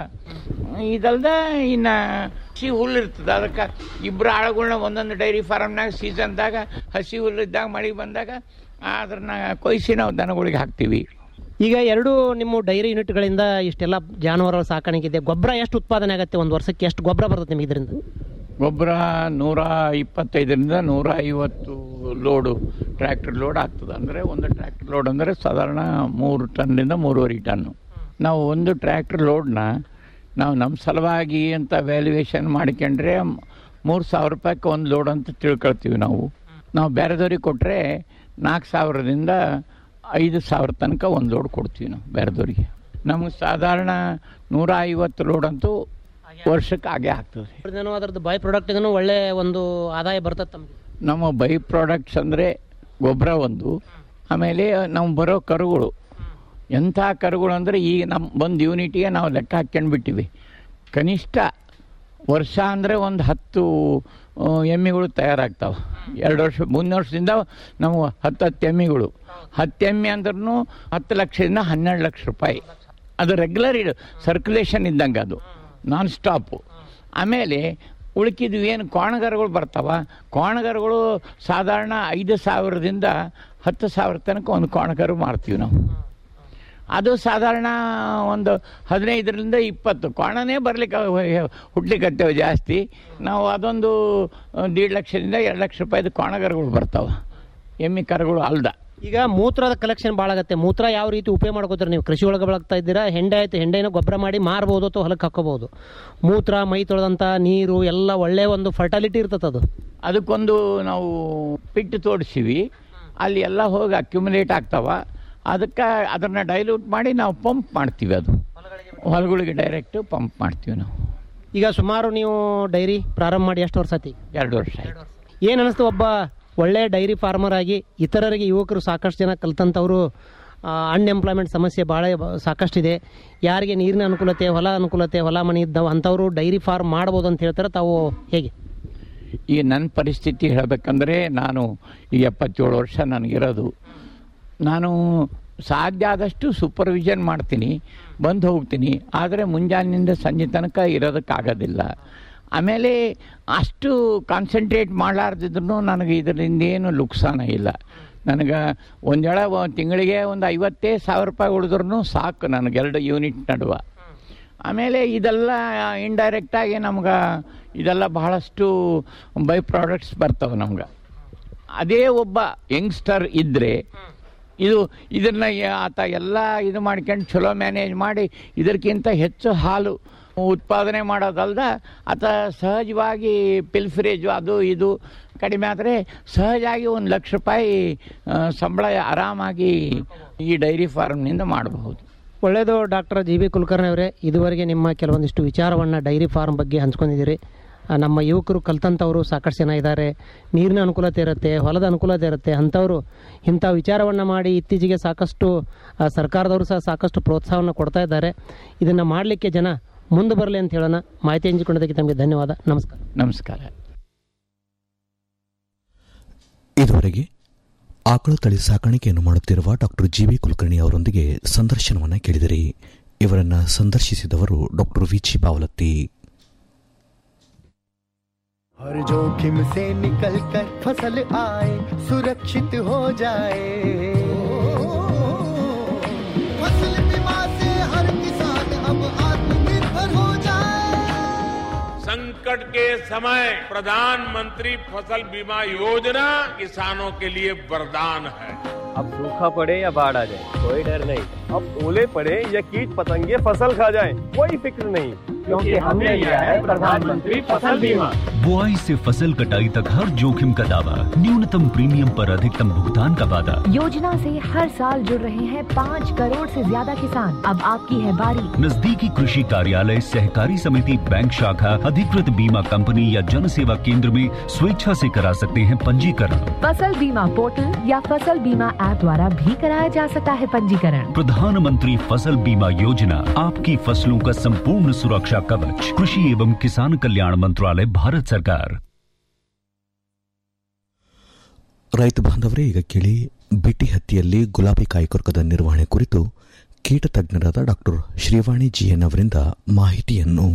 ಇದಲ್ದ ಇನ್ನು ಹಸಿ ಹುಲ್ಲು ಇರ್ತದ ಅದಕ್ಕೆ ಇಬ್ಬರು ಆಳುಗಳನ್ನ ಒಂದೊಂದು ಡೈರಿ ಫಾರಮ್ನಾಗ ಸೀಸನ್ದಾಗ ಹಸಿ ಹುಲ್ಲು ಇದ್ದಾಗ ಮಳೆ ಬಂದಾಗ ಅದನ್ನ ಕೊಯ್ಸಿ ನಾವು ದನಗಳಿಗೆ ಹಾಕ್ತೀವಿ ಈಗ ಎರಡು ನಿಮ್ಮ ಡೈರಿ ಯೂನಿಟ್ಗಳಿಂದ ಇಷ್ಟೆಲ್ಲ ಜಾನುವಾರುಗಳ ಸಾಕಾಣಿಕೆ ಇದೆ ಗೊಬ್ಬರ ಎಷ್ಟು ಉತ್ಪಾದನೆ ಆಗುತ್ತೆ ಒಂದು ವರ್ಷಕ್ಕೆ ಎಷ್ಟು ಗೊಬ್ಬರ ಬರ್ತದೆ ನಿಮಗೆ ಇದರಿಂದ ಗೊಬ್ಬರ ನೂರ ಇಪ್ಪತ್ತೈದರಿಂದ ನೂರ ಐವತ್ತು ಲೋಡು ಟ್ರ್ಯಾಕ್ಟರ್ ಲೋಡ್ ಆಗ್ತದೆ ಅಂದರೆ ಒಂದು ಟ್ರ್ಯಾಕ್ಟರ್ ಲೋಡ್ ಅಂದರೆ ಸಾಧಾರಣ ಮೂರು ಟನ್ನಿಂದ ಮೂರುವರೆ ಟನ್ನು ನಾವು ಒಂದು ಟ್ರ್ಯಾಕ್ಟರ್ ಲೋಡ್ನ ನಾವು ನಮ್ಮ ಸಲುವಾಗಿ ಅಂತ ವ್ಯಾಲ್ಯೂಯೇಷನ್ ಮಾಡ್ಕೊಂಡ್ರೆ ಮೂರು ಸಾವಿರ ರೂಪಾಯಿಗೆ ಒಂದು ಲೋಡ್ ಅಂತ ತಿಳ್ಕೊಳ್ತೀವಿ ನಾವು ನಾವು ಬೇರೆದವ್ರಿಗೆ ಕೊಟ್ಟರೆ ನಾಲ್ಕು ಸಾವಿರದಿಂದ ಐದು ಸಾವಿರ ತನಕ ಒಂದು ಲೋಡ್ ಕೊಡ್ತೀವಿ ನಾವು ಬೇರೆದವ್ರಿಗೆ ನಮಗೆ ಸಾಧಾರಣ ನೂರ ಐವತ್ತು ಲೋಡ್ ಅಂತೂ ವರ್ಷಕ್ಕೆ ಆಗೇ ಆಗ್ತದೆ ಇದನ್ನು ಅದರದ್ದು ಬೈ ಪ್ರಾಡಕ್ಟ್ಗೂ ಒಳ್ಳೆ ಒಂದು ಆದಾಯ ಬರ್ತದೆ ತಮಗೆ ನಮ್ಮ ಬೈ ಪ್ರಾಡಕ್ಟ್ಸ್ ಅಂದರೆ ಗೊಬ್ಬರ ಒಂದು ಆಮೇಲೆ ನಾವು ಬರೋ ಕರುಗಳು ಎಂಥ ಕರುಗಳು ಅಂದರೆ ಈಗ ನಮ್ಮ ಒಂದು ಯೂನಿಟಿಗೆ ನಾವು ಲೆಕ್ಕ ಹಾಕ್ಕೊಂಡು ಬಿಟ್ಟಿವಿ ಕನಿಷ್ಠ ವರ್ಷ ಅಂದರೆ ಒಂದು ಹತ್ತು ಆ, ಎಮ್ಮೆಗಳು ತಯಾರಾಗ್ತಾವೆ ಎರಡು ವರ್ಷ ಮುಂದಿನ ವರ್ಷದಿಂದ ನಾವು ಹತ್ತು ಹತ್ತು ಎಮ್ಮೆಗಳು ಹತ್ತು ಎಮ್ಮೆ ಅಂದ್ರೂ ಹತ್ತು ಲಕ್ಷದಿಂದ ಹನ್ನೆರಡು ಲಕ್ಷ ರೂಪಾಯಿ ಅದು ರೆಗ್ಯುಲರ್ ಇಡು ಸರ್ಕ್ಯುಲೇಷನ್ ಇದ್ದಂಗೆ ಅದು ನಾನ್ ಸ್ಟಾಪು ಆಮೇಲೆ ಉಳ್ಕಿದ್ವು ಏನು ಕೋಣಗಾರಗಳು ಬರ್ತಾವ ಕೋಣಗಾರಗಳು ಸಾಧಾರಣ ಐದು ಸಾವಿರದಿಂದ ಹತ್ತು ಸಾವಿರ ತನಕ ಒಂದು ಕೋಣಗಾರು ಮಾರ್ತೀವಿ ನಾವು ಅದು ಸಾಧಾರಣ ಒಂದು ಹದಿನೈದರಿಂದ ಇಪ್ಪತ್ತು ಕೋಣನೇ ಬರ್ಲಿಕ್ಕೆ ಹುಟ್ಲಿಕ್ಕತ್ತೇವೆ ಜಾಸ್ತಿ ನಾವು ಅದೊಂದು ದೀಡ್ ಲಕ್ಷದಿಂದ ಎರಡು ಲಕ್ಷ ರೂಪಾಯಿದು ಕೋಣಗಾರಗಳು ಬರ್ತಾವೆ ಎಮ್ಮೆ ಕರುಗಳು ಅಲ್ದ ಈಗ ಮೂತ್ರದ ಕಲೆಕ್ಷನ್ ಭಾಳ ಆಗುತ್ತೆ ಮೂತ್ರ ಯಾವ ರೀತಿ ಉಪಯೋಗ ಮಾಡ್ಕೋತೀರಿ ನೀವು ಕೃಷಿ ಒಳಗೆ ಬಳಗ್ತಾ ಇದ್ದೀರಾ ಹೆಂಡೆ ಆಯ್ತು ಹೆಂಡೆನ ಗೊಬ್ಬರ ಮಾಡಿ ಮಾರ್ಬೋದು ಅಥವಾ ಹೊಲಕ್ಕೆ ಹಾಕೋಬಹುದು ಮೂತ್ರ ಮೈ ತೊಳೆದಂಥ ನೀರು ಎಲ್ಲ ಒಳ್ಳೆ ಒಂದು ಫರ್ಟಾಲಿಟಿ ಇರ್ತದೆ ಅದು ಅದಕ್ಕೊಂದು ನಾವು ಪಿಟ್ಟು ತೋಡಿಸಿವಿ ಅಲ್ಲಿ ಎಲ್ಲ ಹೋಗಿ ಅಕ್ಯುಮುಲೇಟ್ ಆಗ್ತಾವ ಅದಕ್ಕೆ ಅದನ್ನು ಡೈಲ್ಯೂಟ್ ಮಾಡಿ ನಾವು ಪಂಪ್ ಮಾಡ್ತೀವಿ ಅದು ಹೊಲಗಳಿಗೆ ಡೈರೆಕ್ಟ್ ಪಂಪ್ ಮಾಡ್ತೀವಿ ನಾವು ಈಗ ಸುಮಾರು ನೀವು ಡೈರಿ ಪ್ರಾರಂಭ ಮಾಡಿ ಎಷ್ಟು ವರ್ಷ ಆತಿ ಎರಡು ವರ್ಷ ಆಯ್ತು ಏನು ಅನಿಸ್ತು ಒಬ್ಬ ಒಳ್ಳೆ ಡೈರಿ ಫಾರ್ಮರ್ ಆಗಿ ಇತರರಿಗೆ ಯುವಕರು ಸಾಕಷ್ಟು ಜನ ಕಲ್ತಂಥವ್ರು ಅನ್ಎಂಪ್ಲಾಯ್ಮೆಂಟ್ ಸಮಸ್ಯೆ ಭಾಳ ಸಾಕಷ್ಟಿದೆ ಯಾರಿಗೆ ನೀರಿನ ಅನುಕೂಲತೆ ಹೊಲ ಅನುಕೂಲತೆ ಹೊಲ ಮನೆ ಇದ್ದಾವೆ ಅಂಥವರು ಡೈರಿ ಫಾರ್ಮ್ ಮಾಡ್ಬೋದು ಅಂತ ಹೇಳ್ತಾರೆ ತಾವು ಹೇಗೆ ಈಗ ನನ್ನ ಪರಿಸ್ಥಿತಿ ಹೇಳಬೇಕಂದ್ರೆ ನಾನು ಈಗ ಎಪ್ಪತ್ತೇಳು ವರ್ಷ ನನಗಿರೋದು ನಾನು ಸಾಧ್ಯ ಆದಷ್ಟು ಸೂಪರ್ವಿಷನ್ ಮಾಡ್ತೀನಿ ಬಂದು ಹೋಗ್ತೀನಿ ಆದರೆ ಮುಂಜಾನಿಂದ ಸಂಜೆ ತನಕ ಇರೋದಕ್ಕಾಗೋದಿಲ್ಲ ಆಮೇಲೆ ಅಷ್ಟು ಕಾನ್ಸಂಟ್ರೇಟ್ ಮಾಡಲಾರ್ದಿದ್ರು ನನಗೆ ಇದರಿಂದ ಏನು ಲುಕ್ಸಾನ ಇಲ್ಲ ನನಗೆ ಒಂದೇಳ ತಿಂಗಳಿಗೆ ಒಂದು ಐವತ್ತೇ ಸಾವಿರ ರೂಪಾಯಿ ಉಳಿದ್ರೂ ಸಾಕು ನನಗೆ ಎರಡು ಯೂನಿಟ್ ನಡುವ ಆಮೇಲೆ ಇದೆಲ್ಲ ಇಂಡೈರೆಕ್ಟಾಗಿ ನಮ್ಗೆ ಇದೆಲ್ಲ ಬಹಳಷ್ಟು ಬೈ ಪ್ರಾಡಕ್ಟ್ಸ್ ಬರ್ತವೆ ನಮ್ಗೆ ಅದೇ ಒಬ್ಬ ಯಂಗ್ಸ್ಟರ್ ಇದ್ದರೆ ಇದು ಇದನ್ನು ಆತ ಎಲ್ಲ ಇದು ಮಾಡ್ಕೊಂಡು ಚಲೋ ಮ್ಯಾನೇಜ್ ಮಾಡಿ ಇದಕ್ಕಿಂತ ಹೆಚ್ಚು ಹಾಲು ಉತ್ಪಾದನೆ ಮಾಡೋದಲ್ದ ಆತ ಸಹಜವಾಗಿ ಪಿಲ್ಫ್ರೇಜು ಅದು ಇದು ಕಡಿಮೆ ಆದರೆ ಸಹಜವಾಗಿ ಒಂದು ಲಕ್ಷ ರೂಪಾಯಿ ಆ, ಸಂಬಳ ಆರಾಮಾಗಿ ಈ ಡೈರಿ ಫಾರ್ಮ್ನಿಂದ ಮಾಡಬಹುದು ಒಳ್ಳೆಯದು ಡಾಕ್ಟರ್ ಜಿ ಬಿ ಕುಲಕರ್ಣಿ ಅವರೇ ಇದುವರೆಗೆ ನಿಮ್ಮ ಕೆಲವೊಂದಿಷ್ಟು ವಿಚಾರವನ್ನು ಡೈರಿ ಫಾರ್ಮ್ ಬಗ್ಗೆ ಹಂಚ್ಕೊಂಡಿದ್ದೀರಿ ಆ, ನಮ್ಮ ಯುವಕರು ಕಲ್ತಂಥವರು ಸಾಕಷ್ಟು ಜನ ಇದ್ದಾರೆ ನೀರಿನ ಅನುಕೂಲತೆ ಇರುತ್ತೆ ಹೊಲದ ಅನುಕೂಲತೆ ಇರುತ್ತೆ ಅಂಥವರು ಇಂಥ ವಿಚಾರವನ್ನು ಮಾಡಿ ಇತ್ತೀಚೆಗೆ ಸಾಕಷ್ಟು ಆ, ಸರ್ಕಾರದವರು ಸಹ ಸಾಕಷ್ಟು ಪ್ರೋತ್ಸಾಹವನ್ನು ಕೊಡ್ತಾ ಇದ್ದಾರೆ ಇದನ್ನು ಮಾಡಲಿಕ್ಕೆ ಜನ ಮುಂದೆ ಬರಲಿ ಅಂತ ಹೇಳೋಣ ಮಾಹಿತಿ ಹಂಚಿಕೊಂಡದಕ್ಕೆ ತಮಗೆ ಧನ್ಯವಾದ ನಮಸ್ಕಾರ ನಮಸ್ಕಾರ ಇದುವರೆಗೆ ಆಕಳು ತಳಿ ಸಾಕಾಣಿಕೆಯನ್ನು ಮಾಡುತ್ತಿರುವ ಡಾಕ್ಟರ್ ಜಿ ವಿ ಕುಲಕರ್ಣಿ ಅವರೊಂದಿಗೆ ಸಂದರ್ಶನವನ್ನು ಕೇಳಿದಿರಿ ಇವರನ್ನ ಸಂದರ್ಶಿಸಿದವರು ಡಾಕ್ಟರ್ ವಿಜಿ ಪಾವಲತ್ತಿ हर जोखिम से निकल कर फसल आए सुरक्षित हो जाए फसल बीमा से हर किसान अब आत्मनिर्भर हो जाए संकट के समय प्रधानमंत्री फसल बीमा योजना किसानों के लिए वरदान है अब सूखा पड़े या बाढ़ आ जाए कोई डर नहीं अब ओले पड़े या कीट पतंगे फसल खा जाए कोई फिक्र नहीं क्योंकि हमने लिया है प्रधानमंत्री फसल बीमा बुआई से फसल कटाई तक हर जोखिम का दावा न्यूनतम प्रीमियम पर अधिकतम भुगतान का वादा योजना से हर साल जुड़ रहे हैं पाँच करोड़ से ज्यादा किसान अब आपकी है बारी नजदीकी कृषि कार्यालय सहकारी समिति बैंक शाखा अधिकृत बीमा कंपनी या जन सेवा केंद्र में स्वेच्छा से करा सकते हैं पंजीकरण फसल बीमा पोर्टल या फसल बीमा ऐप द्वारा भी कराया जा सकता है पंजीकरण प्रधानमंत्री फसल बीमा योजना आपकी फसलों का संपूर्ण सुरक्षा कवच कृषि एवं किसान कल्याण मंत्रालय भारत सरकार ರೈತ ಬಾಂಧವರೇ ಈಗ ಕೇಳಿ ಬಿಟಿ ಹತ್ತಿಯಲ್ಲಿ ಗುಲಾಬಿ ಕಾಯಿಕೊರಕದ ನಿರ್ವಹಣೆ ಕುರಿತು ಕೀಟ ತಜ್ಞರಾದ ಡಾಕ್ಟರ್ ಶ್ರೀವಾಣಿ ಜಿಎನ್ ಅವರಿಂದ ಮಾಹಿತಿಯನ್ನು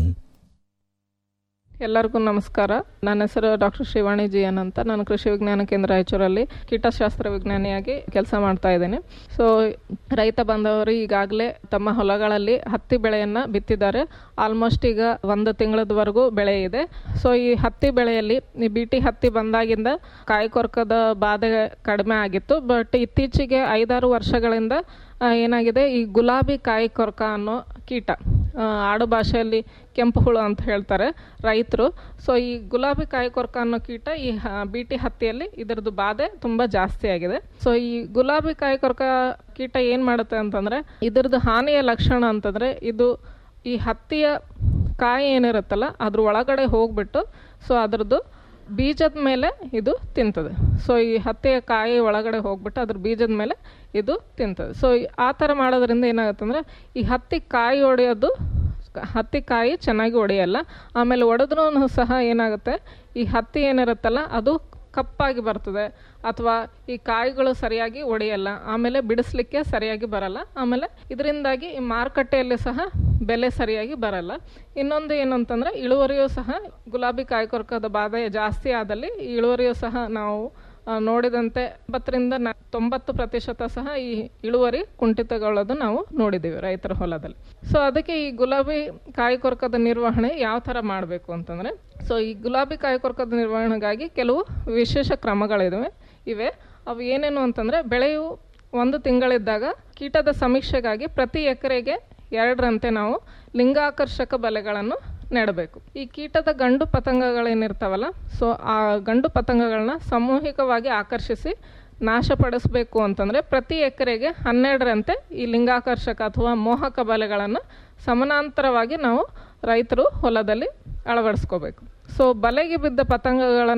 ಎಲ್ಲರಿಗೂ ನಮಸ್ಕಾರ ನನ್ನ ಹೆಸರು ಡಾಕ್ಟರ್ ಶ್ರೀವಾಣಿ ಜಿ ಎನ್ ಅಂತ ನಾನು ಕೃಷಿ ವಿಜ್ಞಾನ ಕೇಂದ್ರ ರಾಯಚೂರಲ್ಲಿ ಕೀಟಶಾಸ್ತ್ರ ವಿಜ್ಞಾನಿಯಾಗಿ ಕೆಲಸ ಮಾಡ್ತಾ ಇದ್ದೀನಿ ಸೊ ರೈತ ಬಾಂಧವರು ಈಗಾಗಲೇ ತಮ್ಮ ಹೊಲಗಳಲ್ಲಿ ಹತ್ತಿ ಬೆಳೆಯನ್ನು ಬಿತ್ತಿದ್ದಾರೆ ಆಲ್ಮೋಸ್ಟ್ ಈಗ ಒಂದು ತಿಂಗಳದವರೆಗೂ ಬೆಳೆ ಇದೆ ಸೊ ಈ ಹತ್ತಿ ಬೆಳೆಯಲ್ಲಿ ಈ ಬಿಟಿ ಹತ್ತಿ ಬಂದಾಗಿಂದ ಕಾಯಿ ಕೊರಕದ ಬಾಧೆ ಕಡಿಮೆ ಆಗಿತ್ತು ಬಟ್ ಇತ್ತೀಚೆಗೆ ಐದಾರು ವರ್ಷಗಳಿಂದ ಆ, ಏನಾಗಿದೆ ಈ ಗುಲಾಬಿ ಕಾಯಿ ಕೊರಕ ಅನ್ನೋ ಕೀಟ ಆ, ಆಡು ಭಾಷೆಯಲ್ಲಿ ಕೆಂಪು ಹುಳು ಅಂತ ಹೇಳ್ತಾರೆ ರೈತರು ಸೊ ಈ ಗುಲಾಬಿ ಕಾಯಿ ಕೊರಕ ಅನ್ನೋ ಕೀಟ ಈ ಹ- ಬೀಟಿ ಹತ್ತಿಯಲ್ಲಿ ಇದರದ್ದು ಬಾಧೆ ತುಂಬ ಜಾಸ್ತಿ ಆಗಿದೆ ಸೊ ಈ ಗುಲಾಬಿ ಕಾಯಿ ಕೊರಕ ಕೀಟ ಏನು ಮಾಡುತ್ತೆ ಅಂತಂದರೆ ಇದರದ್ದು ಹಾನಿಯ ಲಕ್ಷಣ ಅಂತಂದರೆ ಇದು ಈ ಹತ್ತಿಯ ಕಾಯಿ ಏನಿರುತ್ತಲ್ಲ ಅದ್ರ ಒಳಗಡೆ ಹೋಗ್ಬಿಟ್ಟು ಸೊ ಅದರದ್ದು ಬೀಜದ ಮೇಲೆ ಇದು ತಿಂತದೆ ಸೊ ಈ ಹತ್ತಿಯ ಕಾಯಿ ಒಳಗಡೆ ಹೋಗ್ಬಿಟ್ಟು ಅದ್ರ ಬೀಜದ ಮೇಲೆ ಇದು ತಿಂತದೆ ಸೊ ಆ ಥರ ಮಾಡೋದ್ರಿಂದ ಏನಾಗುತ್ತೆ ಅಂದರೆ ಈ ಹತ್ತಿ ಕಾಯಿ ಒಡೆಯೋದು ಹತ್ತಿ ಕಾಯಿ ಚೆನ್ನಾಗಿ ಒಡೆಯಲ್ಲ ಆಮೇಲೆ ಒಡೆದ್ರೂ ಸಹ ಏನಾಗುತ್ತೆ ಈ ಹತ್ತಿ ಏನಿರುತ್ತಲ್ಲ ಅದು ಕಪ್ಪಾಗಿ ಬರ್ತದೆ ಅಥವಾ ಈ ಕಾಯಿಗಳು ಸರಿಯಾಗಿ ಒಡೆಯಲ್ಲ ಆಮೇಲೆ ಬಿಡಿಸ್ಲಿಕ್ಕೆ ಸರಿಯಾಗಿ ಬರಲ್ಲ ಆಮೇಲೆ ಇದರಿಂದಾಗಿ ಈ ಮಾರುಕಟ್ಟೆಯಲ್ಲಿ ಸಹ ಬೆಲೆ ಸರಿಯಾಗಿ ಬರಲ್ಲ ಇನ್ನೊಂದು ಏನಂತಂದರೆ ಇಳುವರಿಯೂ ಸಹ ಗುಲಾಬಿ ಕಾಯಿ ಕೊರಕದ ಬಾಧೆ ಜಾಸ್ತಿ ಆದಲ್ಲಿ ಈ ಇಳುವರಿಯೂ ಸಹ ನಾವು ಆ, ನೋಡಿದಂತೆ ಎಂಬತ್ತರಿಂದ ನ ತೊಂಬತ್ತು ಪ್ರತಿಶತ ಸಹ ಈ ಇಳುವರಿ ಕುಂಠಿತಗೊಳ್ಳೋದು ನಾವು ನೋಡಿದ್ದೀವಿ ರೈತರ ಹೊಲದಲ್ಲಿ ಸೊ ಅದಕ್ಕೆ ಈ ಗುಲಾಬಿ ಕಾಯಿ ಕೊರಕದ ನಿರ್ವಹಣೆ ಯಾವ ಥರ ಮಾಡಬೇಕು ಅಂತಂದರೆ ಸೊ ಈ ಗುಲಾಬಿ ಕಾಯಿ ಕೊರಕದ ನಿರ್ವಹಣೆಗಾಗಿ ಕೆಲವು ವಿಶೇಷ ಕ್ರಮಗಳಿವೆ ಇವೆ ಅವು ಏನೇನು ಅಂತಂದರೆ ಬೆಳೆಯು ಒಂದು ತಿಂಗಳಿದ್ದಾಗ ಕೀಟದ ಸಮೀಕ್ಷೆಗಾಗಿ ಪ್ರತಿ ಎಕರೆಗೆ ಎರಡರಂತೆ ನಾವು ಲಿಂಗಾಕರ್ಷಕ ಬಲೆಗಳನ್ನು ನೆಡಬೇಕು ಈ ಕೀಟದ ಗಂಡು ಪತಂಗಗಳೇನಿರ್ತಾವಲ್ಲ ಸೊ ಆ ಗಂಡು ಪತಂಗಗಳನ್ನ ಸಾಮೂಹಿಕವಾಗಿ ಆಕರ್ಷಿಸಿ ನಾಶಪಡಿಸಬೇಕು ಅಂತಂದರೆ ಪ್ರತಿ ಎಕರೆಗೆ ಹನ್ನೆರಡರಂತೆ ಈ ಲಿಂಗಾಕರ್ಷಕ ಅಥವಾ ಮೋಹಕ ಬಲೆಗಳನ್ನು ಸಮಾನಾಂತರವಾಗಿ ನಾವು ರೈತರು ಹೊಲದಲ್ಲಿ ಅಳವಡಿಸ್ಕೋಬೇಕು ಸೊ ಬಲೆಗೆ ಬಿದ್ದ ಪತಂಗಗಳನ್ನು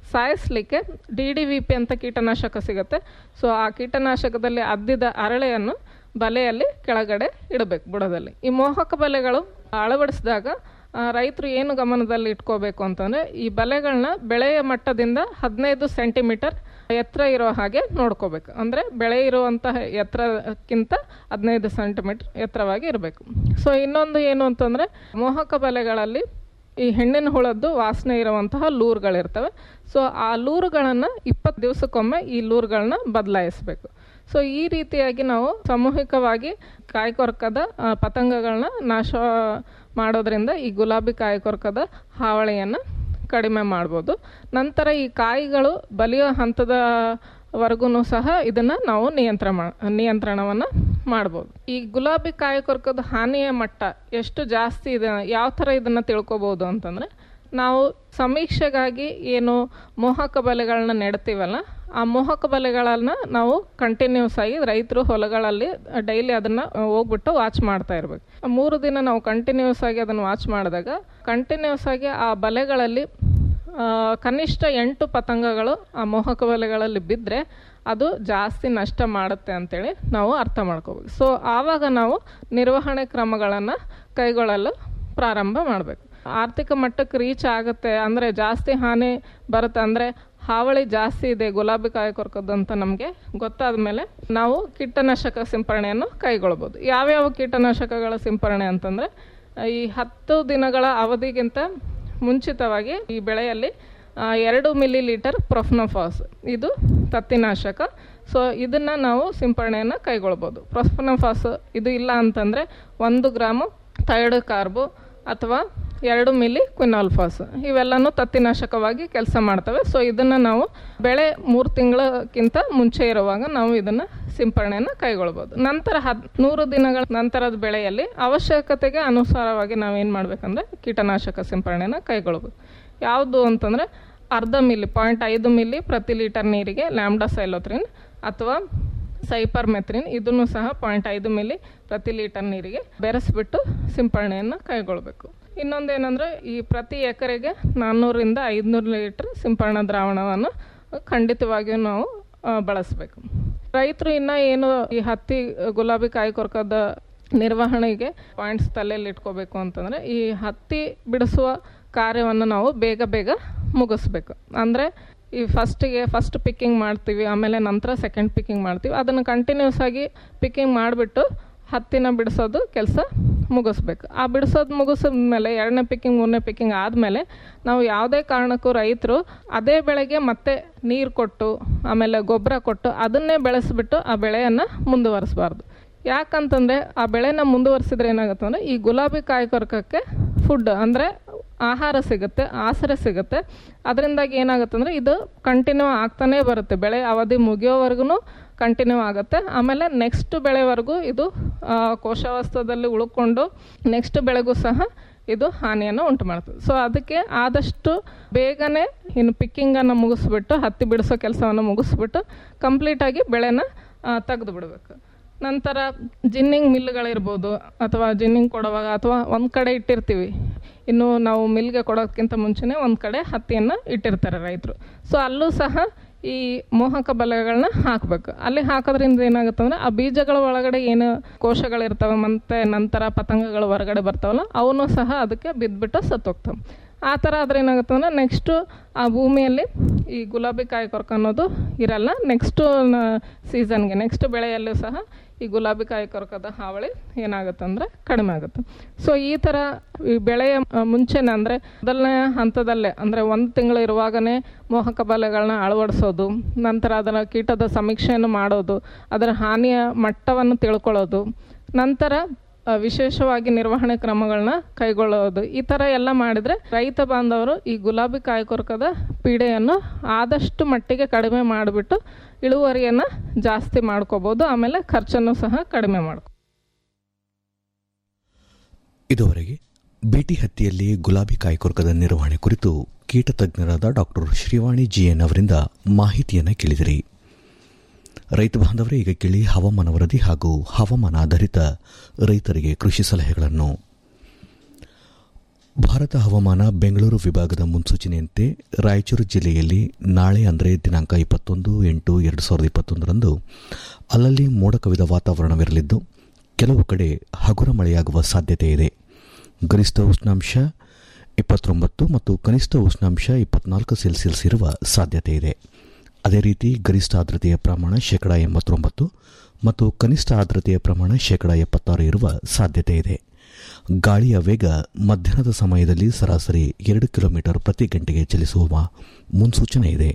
ಸಾಯಿಸಲಿಕ್ಕೆ ಡಿ ಡಿ ವಿ ಪಿ ಅಂತ ಕೀಟನಾಶಕ ಸಿಗುತ್ತೆ ಸೊ ಆ ಕೀಟನಾಶಕದಲ್ಲಿ ಅದ್ದಿದ ಅರಳೆಯನ್ನು ಬಲೆಯಲ್ಲಿ ಕೆಳಗಡೆ ಇಡಬೇಕು ಬುಡದಲ್ಲಿ ಈ ಮೋಹಕ ಬಲೆಗಳು ಅಳವಡಿಸಿದಾಗ ರೈತರು ಏನು ಗಮನದಲ್ಲಿ ಇಟ್ಕೋಬೇಕು ಅಂತಂದರೆ ಈ ಬಲೆಗಳನ್ನ ಬೆಳೆಯ ಮಟ್ಟದಿಂದ ಹದಿನೈದು ಸೆಂಟಿಮೀಟರ್ ಎತ್ತರ ಇರೋ ಹಾಗೆ ನೋಡ್ಕೋಬೇಕು ಅಂದರೆ ಬೆಳೆ ಇರುವಂತಹ ಎತ್ತರಕ್ಕಿಂತ ಹದಿನೈದು ಸೆಂಟಿಮೀಟರ್ ಎತ್ತರವಾಗಿ ಇರಬೇಕು ಸೊ ಇನ್ನೊಂದು ಏನು ಅಂತಂದರೆ ಮೋಹಕ ಬಲೆಗಳಲ್ಲಿ ಈ ಹೆಣ್ಣಿನ ಹುಳದ್ದು ವಾಸನೆ ಇರುವಂತಹ ಲೂರ್ಗಳಿರ್ತವೆ ಸೊ ಆ ಲೂರುಗಳನ್ನು ಇಪ್ಪತ್ತು ದಿವಸಕ್ಕೊಮ್ಮೆ ಈ ಲೂರುಗಳನ್ನ ಬದಲಾಯಿಸಬೇಕು ಸೊ ಈ ರೀತಿಯಾಗಿ ನಾವು ಸಾಮೂಹಿಕವಾಗಿ ಕಾಯಿಕೊರಕದ ಆ, ಪತಂಗಗಳನ್ನ ನಾಶ ಮಾಡೋದ್ರಿಂದ ಈ ಗುಲಾಬಿ ಕಾಯಿಕೊರಕದ ಹಾವಳಿಯನ್ನು ಕಡಿಮೆ ಮಾಡ್ಬೋದು ನಂತರ ಈ ಕಾಯಿಗಳು ಬಲಿಯೋ ಹಂತದವರೆಗೂ ಸಹ ಇದನ್ನು ನಾವು ನಿಯಂತ್ರಣ ಮಾ ನಿಯಂತ್ರಣವನ್ನು ಮಾಡ್ಬೋದು ಈ ಗುಲಾಬಿ ಕಾಯಿಕೊರಕದ ಹಾನಿಯ ಮಟ್ಟ ಎಷ್ಟು ಜಾಸ್ತಿ ಇದೆ ಯಾವ ಥರ ಇದನ್ನು ತಿಳ್ಕೊಬೋದು ಅಂತಂದರೆ ನಾವು ಸಮೀಕ್ಷೆಗಾಗಿ ಏನು ಮೋಹಕ ಬಲೆಗಳನ್ನ ನೆಡ್ತೀವಲ್ಲ ಆ ಮೋಹಕ ಬಲೆಗಳನ್ನು ನಾವು ಕಂಟಿನ್ಯೂಸ್ ಆಗಿ ರೈತರು ಹೊಲಗಳಲ್ಲಿ ಡೈಲಿ ಅದನ್ನು ಹೋಗ್ಬಿಟ್ಟು ವಾಚ್ ಮಾಡ್ತಾ ಇರಬೇಕು ಮೂರು ದಿನ ನಾವು ಕಂಟಿನ್ಯೂಸ್ ಆಗಿ ಅದನ್ನು ವಾಚ್ ಮಾಡಿದಾಗ ಕಂಟಿನ್ಯೂಸ್ ಆಗಿ ಆ ಬಲೆಗಳಲ್ಲಿ ಆ, ಕನಿಷ್ಠ ಎಂಟು ಪತಂಗಗಳು ಆ ಮೋಹಕ ಬಲೆಗಳಲ್ಲಿ ಬಿದ್ದರೆ ಅದು ಜಾಸ್ತಿ ನಷ್ಟ ಮಾಡುತ್ತೆ ಅಂತೇಳಿ ನಾವು ಅರ್ಥ ಮಾಡ್ಕೋಬೇಕು ಸೊ ಆವಾಗ ನಾವು ನಿರ್ವಹಣೆ ಕ್ರಮಗಳನ್ನು ಕೈಗೊಳ್ಳಲು ಪ್ರಾರಂಭ ಮಾಡಬೇಕು ಆರ್ಥಿಕ ಮಟ್ಟಕ್ಕೆ ರೀಚ್ ಆಗುತ್ತೆ ಅಂದರೆ ಜಾಸ್ತಿ ಹಾನಿ ಬರುತ್ತೆ ಅಂದರೆ ಹಾವಳಿ ಜಾಸ್ತಿ ಇದೆ ಗುಲಾಬಿ ಕಾಯಿ ಕೊರಕದ್ದು ಅಂತ ನಮಗೆ ಗೊತ್ತಾದ ಮೇಲೆ ನಾವು ಕೀಟನಾಶಕ ಸಿಂಪರಣೆಯನ್ನು ಕೈಗೊಳ್ಬೋದು ಯಾವ್ಯಾವ ಕೀಟನಾಶಕಗಳ ಸಿಂಪರಣೆ ಅಂತಂದರೆ ಈ ಹತ್ತು ದಿನಗಳ ಅವಧಿಗಿಂತ ಮುಂಚಿತವಾಗಿ ಈ ಬೆಳೆಯಲ್ಲಿ ಆ, ಎರಡು ಮಿಲಿ ಲೀಟರ್ ಪ್ರೊಫ್ನೋಫಾಸ್ ಇದು ತತ್ತಿನಾಶಕ ಸೊ ಇದನ್ನು ನಾವು ಸಿಂಪರಣೆಯನ್ನು ಕೈಗೊಳ್ಬೋದು ಪ್ರೊಫ್ನೋಫಾಸ್ ಇದು ಇಲ್ಲ ಅಂತಂದರೆ ಒಂದು ಗ್ರಾಮು ಥೈರ್ಡ್ ಕಾರ್ಬು ಅಥವಾ ಎರಡು ಮಿಲಿ ಕ್ವಿನಾಲ್ಫಾಸ್ ಇವೆಲ್ಲನೂ ತತ್ತಿನಾಶಕವಾಗಿ ಕೆಲಸ ಮಾಡ್ತವೆ ಸೊ ಇದನ್ನು ನಾವು ಬೆಳೆ ಮೂರು ತಿಂಗಳಕ್ಕಿಂತ ಮುಂಚೆ ಇರುವಾಗ ನಾವು ಇದನ್ನು ಸಿಂಪರಣೆಯನ್ನು ಕೈಗೊಳ್ಬೋದು ನಂತರ ಹದ್ ನೂರು ದಿನಗಳ ನಂತರದ ಬೆಳೆಯಲ್ಲಿ ಅವಶ್ಯಕತೆಗೆ ಅನುಸಾರವಾಗಿ ನಾವೇನು ಮಾಡಬೇಕಂದ್ರೆ ಕೀಟನಾಶಕ ಸಿಂಪರಣೆಯನ್ನು ಕೈಗೊಳ್ಬೇಕು ಯಾವುದು ಅಂತಂದರೆ ಅರ್ಧ ಮಿಲಿ ಪಾಯಿಂಟ್ ಐದು ಮಿಲಿ ಪ್ರತಿ ಲೀಟರ್ ನೀರಿಗೆ ಲ್ಯಾಂಬ್ಡಾ ಸೈಲೋತ್ರಿನ್ ಅಥವಾ ಸೈಪರ್ ಮೆತ್ರಿನ್ ಇದನ್ನು ಸಹ ಪಾಯಿಂಟ್ ಐದು ಮಿಲಿ ಪ್ರತಿ ಲೀಟರ್ ನೀರಿಗೆ ಬೆರೆಸ್ಬಿಟ್ಟು ಸಿಂಪರಣೆಯನ್ನು ಕೈಗೊಳ್ಳಬೇಕು ಇನ್ನೊಂದೇನೆಂದರೆ ಈ ಪ್ರತಿ ಎಕರೆಗೆ ನಾನ್ನೂರಿಂದ ಐದುನೂರು ಲೀಟರ್ ಸಿಂಪರಣಾ ದ್ರಾವಣವನ್ನು ಖಂಡಿತವಾಗಿಯೂ ನಾವು ಆ, ಬಳಸಬೇಕು ರೈತರು ಇನ್ನು ಏನು ಈ ಹತ್ತಿ ಗುಲಾಬಿ ಕಾಯಿ ಕೊರಕದ ನಿರ್ವಹಣೆಗೆ ಪಾಯಿಂಟ್ಸ್ ತಲೆಯಲ್ಲಿ ಇಟ್ಕೋಬೇಕು ಅಂತಂದರೆ ಈ ಹತ್ತಿ ಬಿಡಿಸುವ ಕಾರ್ಯವನ್ನು ನಾವು ಬೇಗ ಬೇಗ ಮುಗಿಸ್ಬೇಕು ಅಂದರೆ ಈ ಫಸ್ಟಿಗೆ ಫಸ್ಟ್ ಪಿಕ್ಕಿಂಗ್ ಮಾಡ್ತೀವಿ ಆಮೇಲೆ ನಂತರ ಸೆಕೆಂಡ್ ಪಿಕ್ಕಿಂಗ್ ಮಾಡ್ತೀವಿ ಅದನ್ನು ಕಂಟಿನ್ಯೂಸ್ ಆಗಿ ಪಿಕ್ಕಿಂಗ್ ಮಾಡಿಬಿಟ್ಟು ಹತ್ತಿನ ಬಿಡಿಸೋದು ಕೆಲಸ ಮುಗಿಸ್ಬೇಕು ಆ ಬಿಡಿಸೋದು ಮುಗಿಸಿದ ಮೇಲೆ ಎರಡನೇ ಪಿಕ್ಕಿಂಗ್ ಮೂರನೇ ಪಿಕ್ಕಿಂಗ್ ಆದಮೇಲೆ ನಾವು ಯಾವುದೇ ಕಾರಣಕ್ಕೂ ರೈತರು ಅದೇ ಬೆಳೆಗೆ ಮತ್ತೆ ನೀರು ಕೊಟ್ಟು ಆಮೇಲೆ ಗೊಬ್ಬರ ಕೊಟ್ಟು ಅದನ್ನೇ ಬೆಳೆಸ್ಬಿಟ್ಟು ಆ ಬೆಳೆಯನ್ನು ಮುಂದುವರಿಸಬಾರ್ದು ಯಾಕಂತಂದರೆ ಆ ಬೆಳೆನ ಮುಂದುವರಿಸಿದ್ರೆ ಏನಾಗುತ್ತೆ ಅಂದರೆ ಈ ಗುಲಾಬಿ ಕಾಯಿ ಕೊರಕಕ್ಕೆ ಫುಡ್ ಅಂದರೆ ಆಹಾರ ಸಿಗುತ್ತೆ ಆಸರೆ ಸಿಗುತ್ತೆ ಅದರಿಂದಾಗಿ ಏನಾಗುತ್ತೆ ಅಂದರೆ ಇದು ಕಂಟಿನ್ಯೂ ಆಗ್ತಾನೇ ಬರುತ್ತೆ ಬೆಳೆ ಅವಧಿ ಮುಗಿಯೋವರೆಗೂ ಕಂಟಿನ್ಯೂ ಆಗುತ್ತೆ ಆಮೇಲೆ ನೆಕ್ಸ್ಟ್ ಬೆಳೆವರೆಗೂ ಇದು ಆ, ಕೋಶಾವಸ್ಥದಲ್ಲಿ ಉಳ್ಕೊಂಡು ನೆಕ್ಸ್ಟ್ ಬೆಳೆಗೂ ಸಹ ಇದು ಹಾನಿಯನ್ನು ಉಂಟು ಮಾಡ್ತದೆ ಸೊ ಅದಕ್ಕೆ ಆದಷ್ಟು ಬೇಗನೆ ಇನ್ನು ಪಿಕ್ಕಿಂಗನ್ನು ಮುಗಿಸ್ಬಿಟ್ಟು ಹತ್ತಿ ಬಿಡಿಸೋ ಕೆಲಸವನ್ನು ಮುಗಿಸ್ಬಿಟ್ಟು ಕಂಪ್ಲೀಟಾಗಿ ಬೆಳೆನ ತೆಗೆದು ಬಿಡಬೇಕು ನಂತರ ಜಿನ್ನಿಂಗ್ ಮಿಲ್ಗಳಿರ್ಬೋದು ಅಥವಾ ಜಿನ್ನಿಂಗ್ ಕೊಡುವಾಗ ಅಥವಾ ಒಂದು ಕಡೆ ಇಟ್ಟಿರ್ತೀವಿ ಇನ್ನು ನಾವು ಮಿಲ್ಗೆ ಕೊಡೋದಕ್ಕಿಂತ ಮುಂಚೆನೇ ಒಂದು ಕಡೆ ಹತ್ತಿಯನ್ನು ಇಟ್ಟಿರ್ತಾರೆ ರೈತರು ಸೊ ಅಲ್ಲೂ ಸಹ ಈ ಮೋಹಕ ಬಲೆಗಳನ್ನ ಹಾಕಬೇಕು ಅಲ್ಲಿ ಹಾಕೋದ್ರಿಂದ ಏನಾಗುತ್ತೆ ಅಂದರೆ ಆ ಬೀಜಗಳ ಒಳಗಡೆ ಏನು ಕೋಶಗಳಿರ್ತವೆ ಮತ್ತು ನಂತರ ಪತಂಗಗಳು ಹೊರಗಡೆ ಬರ್ತಾವಲ್ಲ ಅವನು ಸಹ ಅದಕ್ಕೆ ಬಿದ್ದುಬಿಟ್ಟು ಸತ್ತೋಗ್ತವೆ ಆ ಥರ ಆದರೆ ಏನಾಗುತ್ತೆ ಅಂದರೆ ನೆಕ್ಸ್ಟು ಆ ಭೂಮಿಯಲ್ಲಿ ಈ ಗುಲಾಬಿ ಕಾಯಿ ಕೊರಕ ಅನ್ನೋದು ಇರಲ್ಲ ನೆಕ್ಸ್ಟು ಸೀಸನ್ಗೆ ನೆಕ್ಸ್ಟ್ ಬೆಳೆಯಲ್ಲೂ ಸಹ ಈ ಗುಲಾಬಿ ಕಾಯಿ ಕೊರಕದ ಹಾವಳಿ ಏನಾಗುತ್ತೆ ಅಂದರೆ ಕಡಿಮೆ ಆಗುತ್ತೆ ಸೊ ಈ ಥರ ಈ ಬೆಳೆಯ ಆ, ಮುಂಚೆನೇ ಅಂದರೆ ಮೊದಲನೇ ಹಂತದಲ್ಲೇ ಅಂದರೆ ಒಂದು ತಿಂಗಳು ಇರುವಾಗಲೇ ಮೋಹಕ ಬಲೆಗಳನ್ನ ಅಳವಡಿಸೋದು ನಂತರ ಅದರ ಕೀಟದ ಸಮೀಕ್ಷೆಯನ್ನು ಮಾಡೋದು ಅದರ ಹಾನಿಯ ಮಟ್ಟವನ್ನು ತಿಳ್ಕೊಳ್ಳೋದು ನಂತರ ಆ, ವಿಶೇಷವಾಗಿ ನಿರ್ವಹಣೆ ಕ್ರಮಗಳನ್ನ ಕೈಗೊಳ್ಳೋದು ಈ ಥರ ಎಲ್ಲ ಮಾಡಿದರೆ ರೈತ ಬಾಂಧವರು ಈ ಗುಲಾಬಿ ಕಾಯಿ ಕೊರಕದ ಪೀಡೆಯನ್ನು ಆದಷ್ಟು ಮಟ್ಟಿಗೆ ಕಡಿಮೆ ಮಾಡಿಬಿಟ್ಟು ಇಳುವರಿಯನ್ನು ಜಾಸ್ತಿ ಮಾಡ್ಕೋಬೋದು ಆಮೇಲೆ ಖರ್ಚನ್ನು ಸಹ ಕಡಿಮೆ ಮಾಡ್ಕೊ ಇದುವರೆಗೆ ಬಿಟಿ ಹತ್ತಿಯಲ್ಲಿ ಗುಲಾಬಿ ಕಾಯಿಕೊರಕದ ನಿರ್ವಹಣೆ ಕುರಿತು ಕೀಟ ತಜ್ಞರಾದ ಡಾಕ್ಟರ್ ಶ್ರೀವಾಣಿ ಜಿಎನ್ ಅವರಿಂದ ಮಾಹಿತಿಯನ್ನು ಕೇಳಿದಿರಿ ರೈತ ಬಾಂಧವರೇ ಈಗ ಕೇಳಿ ಹವಾಮಾನ ವರದಿ ಹಾಗೂ ಹವಾಮಾನ ಆಧಾರಿತ ರೈತರಿಗೆ ಕೃಷಿ ಸಲಹೆಗಳನ್ನು ಭಾರತ ಹವಾಮಾನ ಬೆಂಗಳೂರು ವಿಭಾಗದ ಮುನ್ಸೂಚನೆಯಂತೆ ರಾಯಚೂರು ಜಿಲ್ಲೆಯಲ್ಲಿ ನಾಳೆ ಅಂದರೆ ದಿನಾಂಕ ಇಪ್ಪತ್ತೊಂದು ಎಂಟು ಎರಡು ಸಾವಿರದ ಇಪ್ಪತ್ತೊಂದರಂದು ಅಲ್ಲಲ್ಲಿ ಮೋಡ ಕವಿದ ವಾತಾವರಣವಿರಲಿದ್ದು ಕೆಲವು ಕಡೆ ಹಗುರ ಮಳೆಯಾಗುವ ಸಾಧ್ಯತೆ ಇದೆ ಗರಿಷ್ಠ ಉಷ್ಣಾಂಶ ಇಪ್ಪತ್ತೊಂಬತ್ತು ಮತ್ತು ಕನಿಷ್ಠ ಉಷ್ಣಾಂಶ ಇಪ್ಪತ್ನಾಲ್ಕು ಸೆಲ್ಸಿಯಸ್ ಇರುವ ಸಾಧ್ಯತೆ ಇದೆ ಅದೇ ರೀತಿ ಗರಿಷ್ಠ ಆರ್ದ್ರತೆಯ ಪ್ರಮಾಣ ಶೇಕಡ ಎಂಬತ್ತೊಂಬತ್ತು ಮತ್ತು ಕನಿಷ್ಠ ಆರ್ದ್ರತೆಯ ಪ್ರಮಾಣ ಶೇಕಡ ಎಪ್ಪತ್ತಾರು ಇರುವ ಸಾಧ್ಯತೆ ಇದೆ ಗಾಳಿಯ ವೇಗ ಮಧ್ಯಾಹ್ನದ ಸಮಯದಲ್ಲಿ ಸರಾಸರಿ ಎರಡು ಕಿಲೋಮೀಟರ್ ಪ್ರತಿ ಗಂಟೆಗೆ ಚಲಿಸುವ ಮುನ್ಸೂಚನೆ ಇದೆ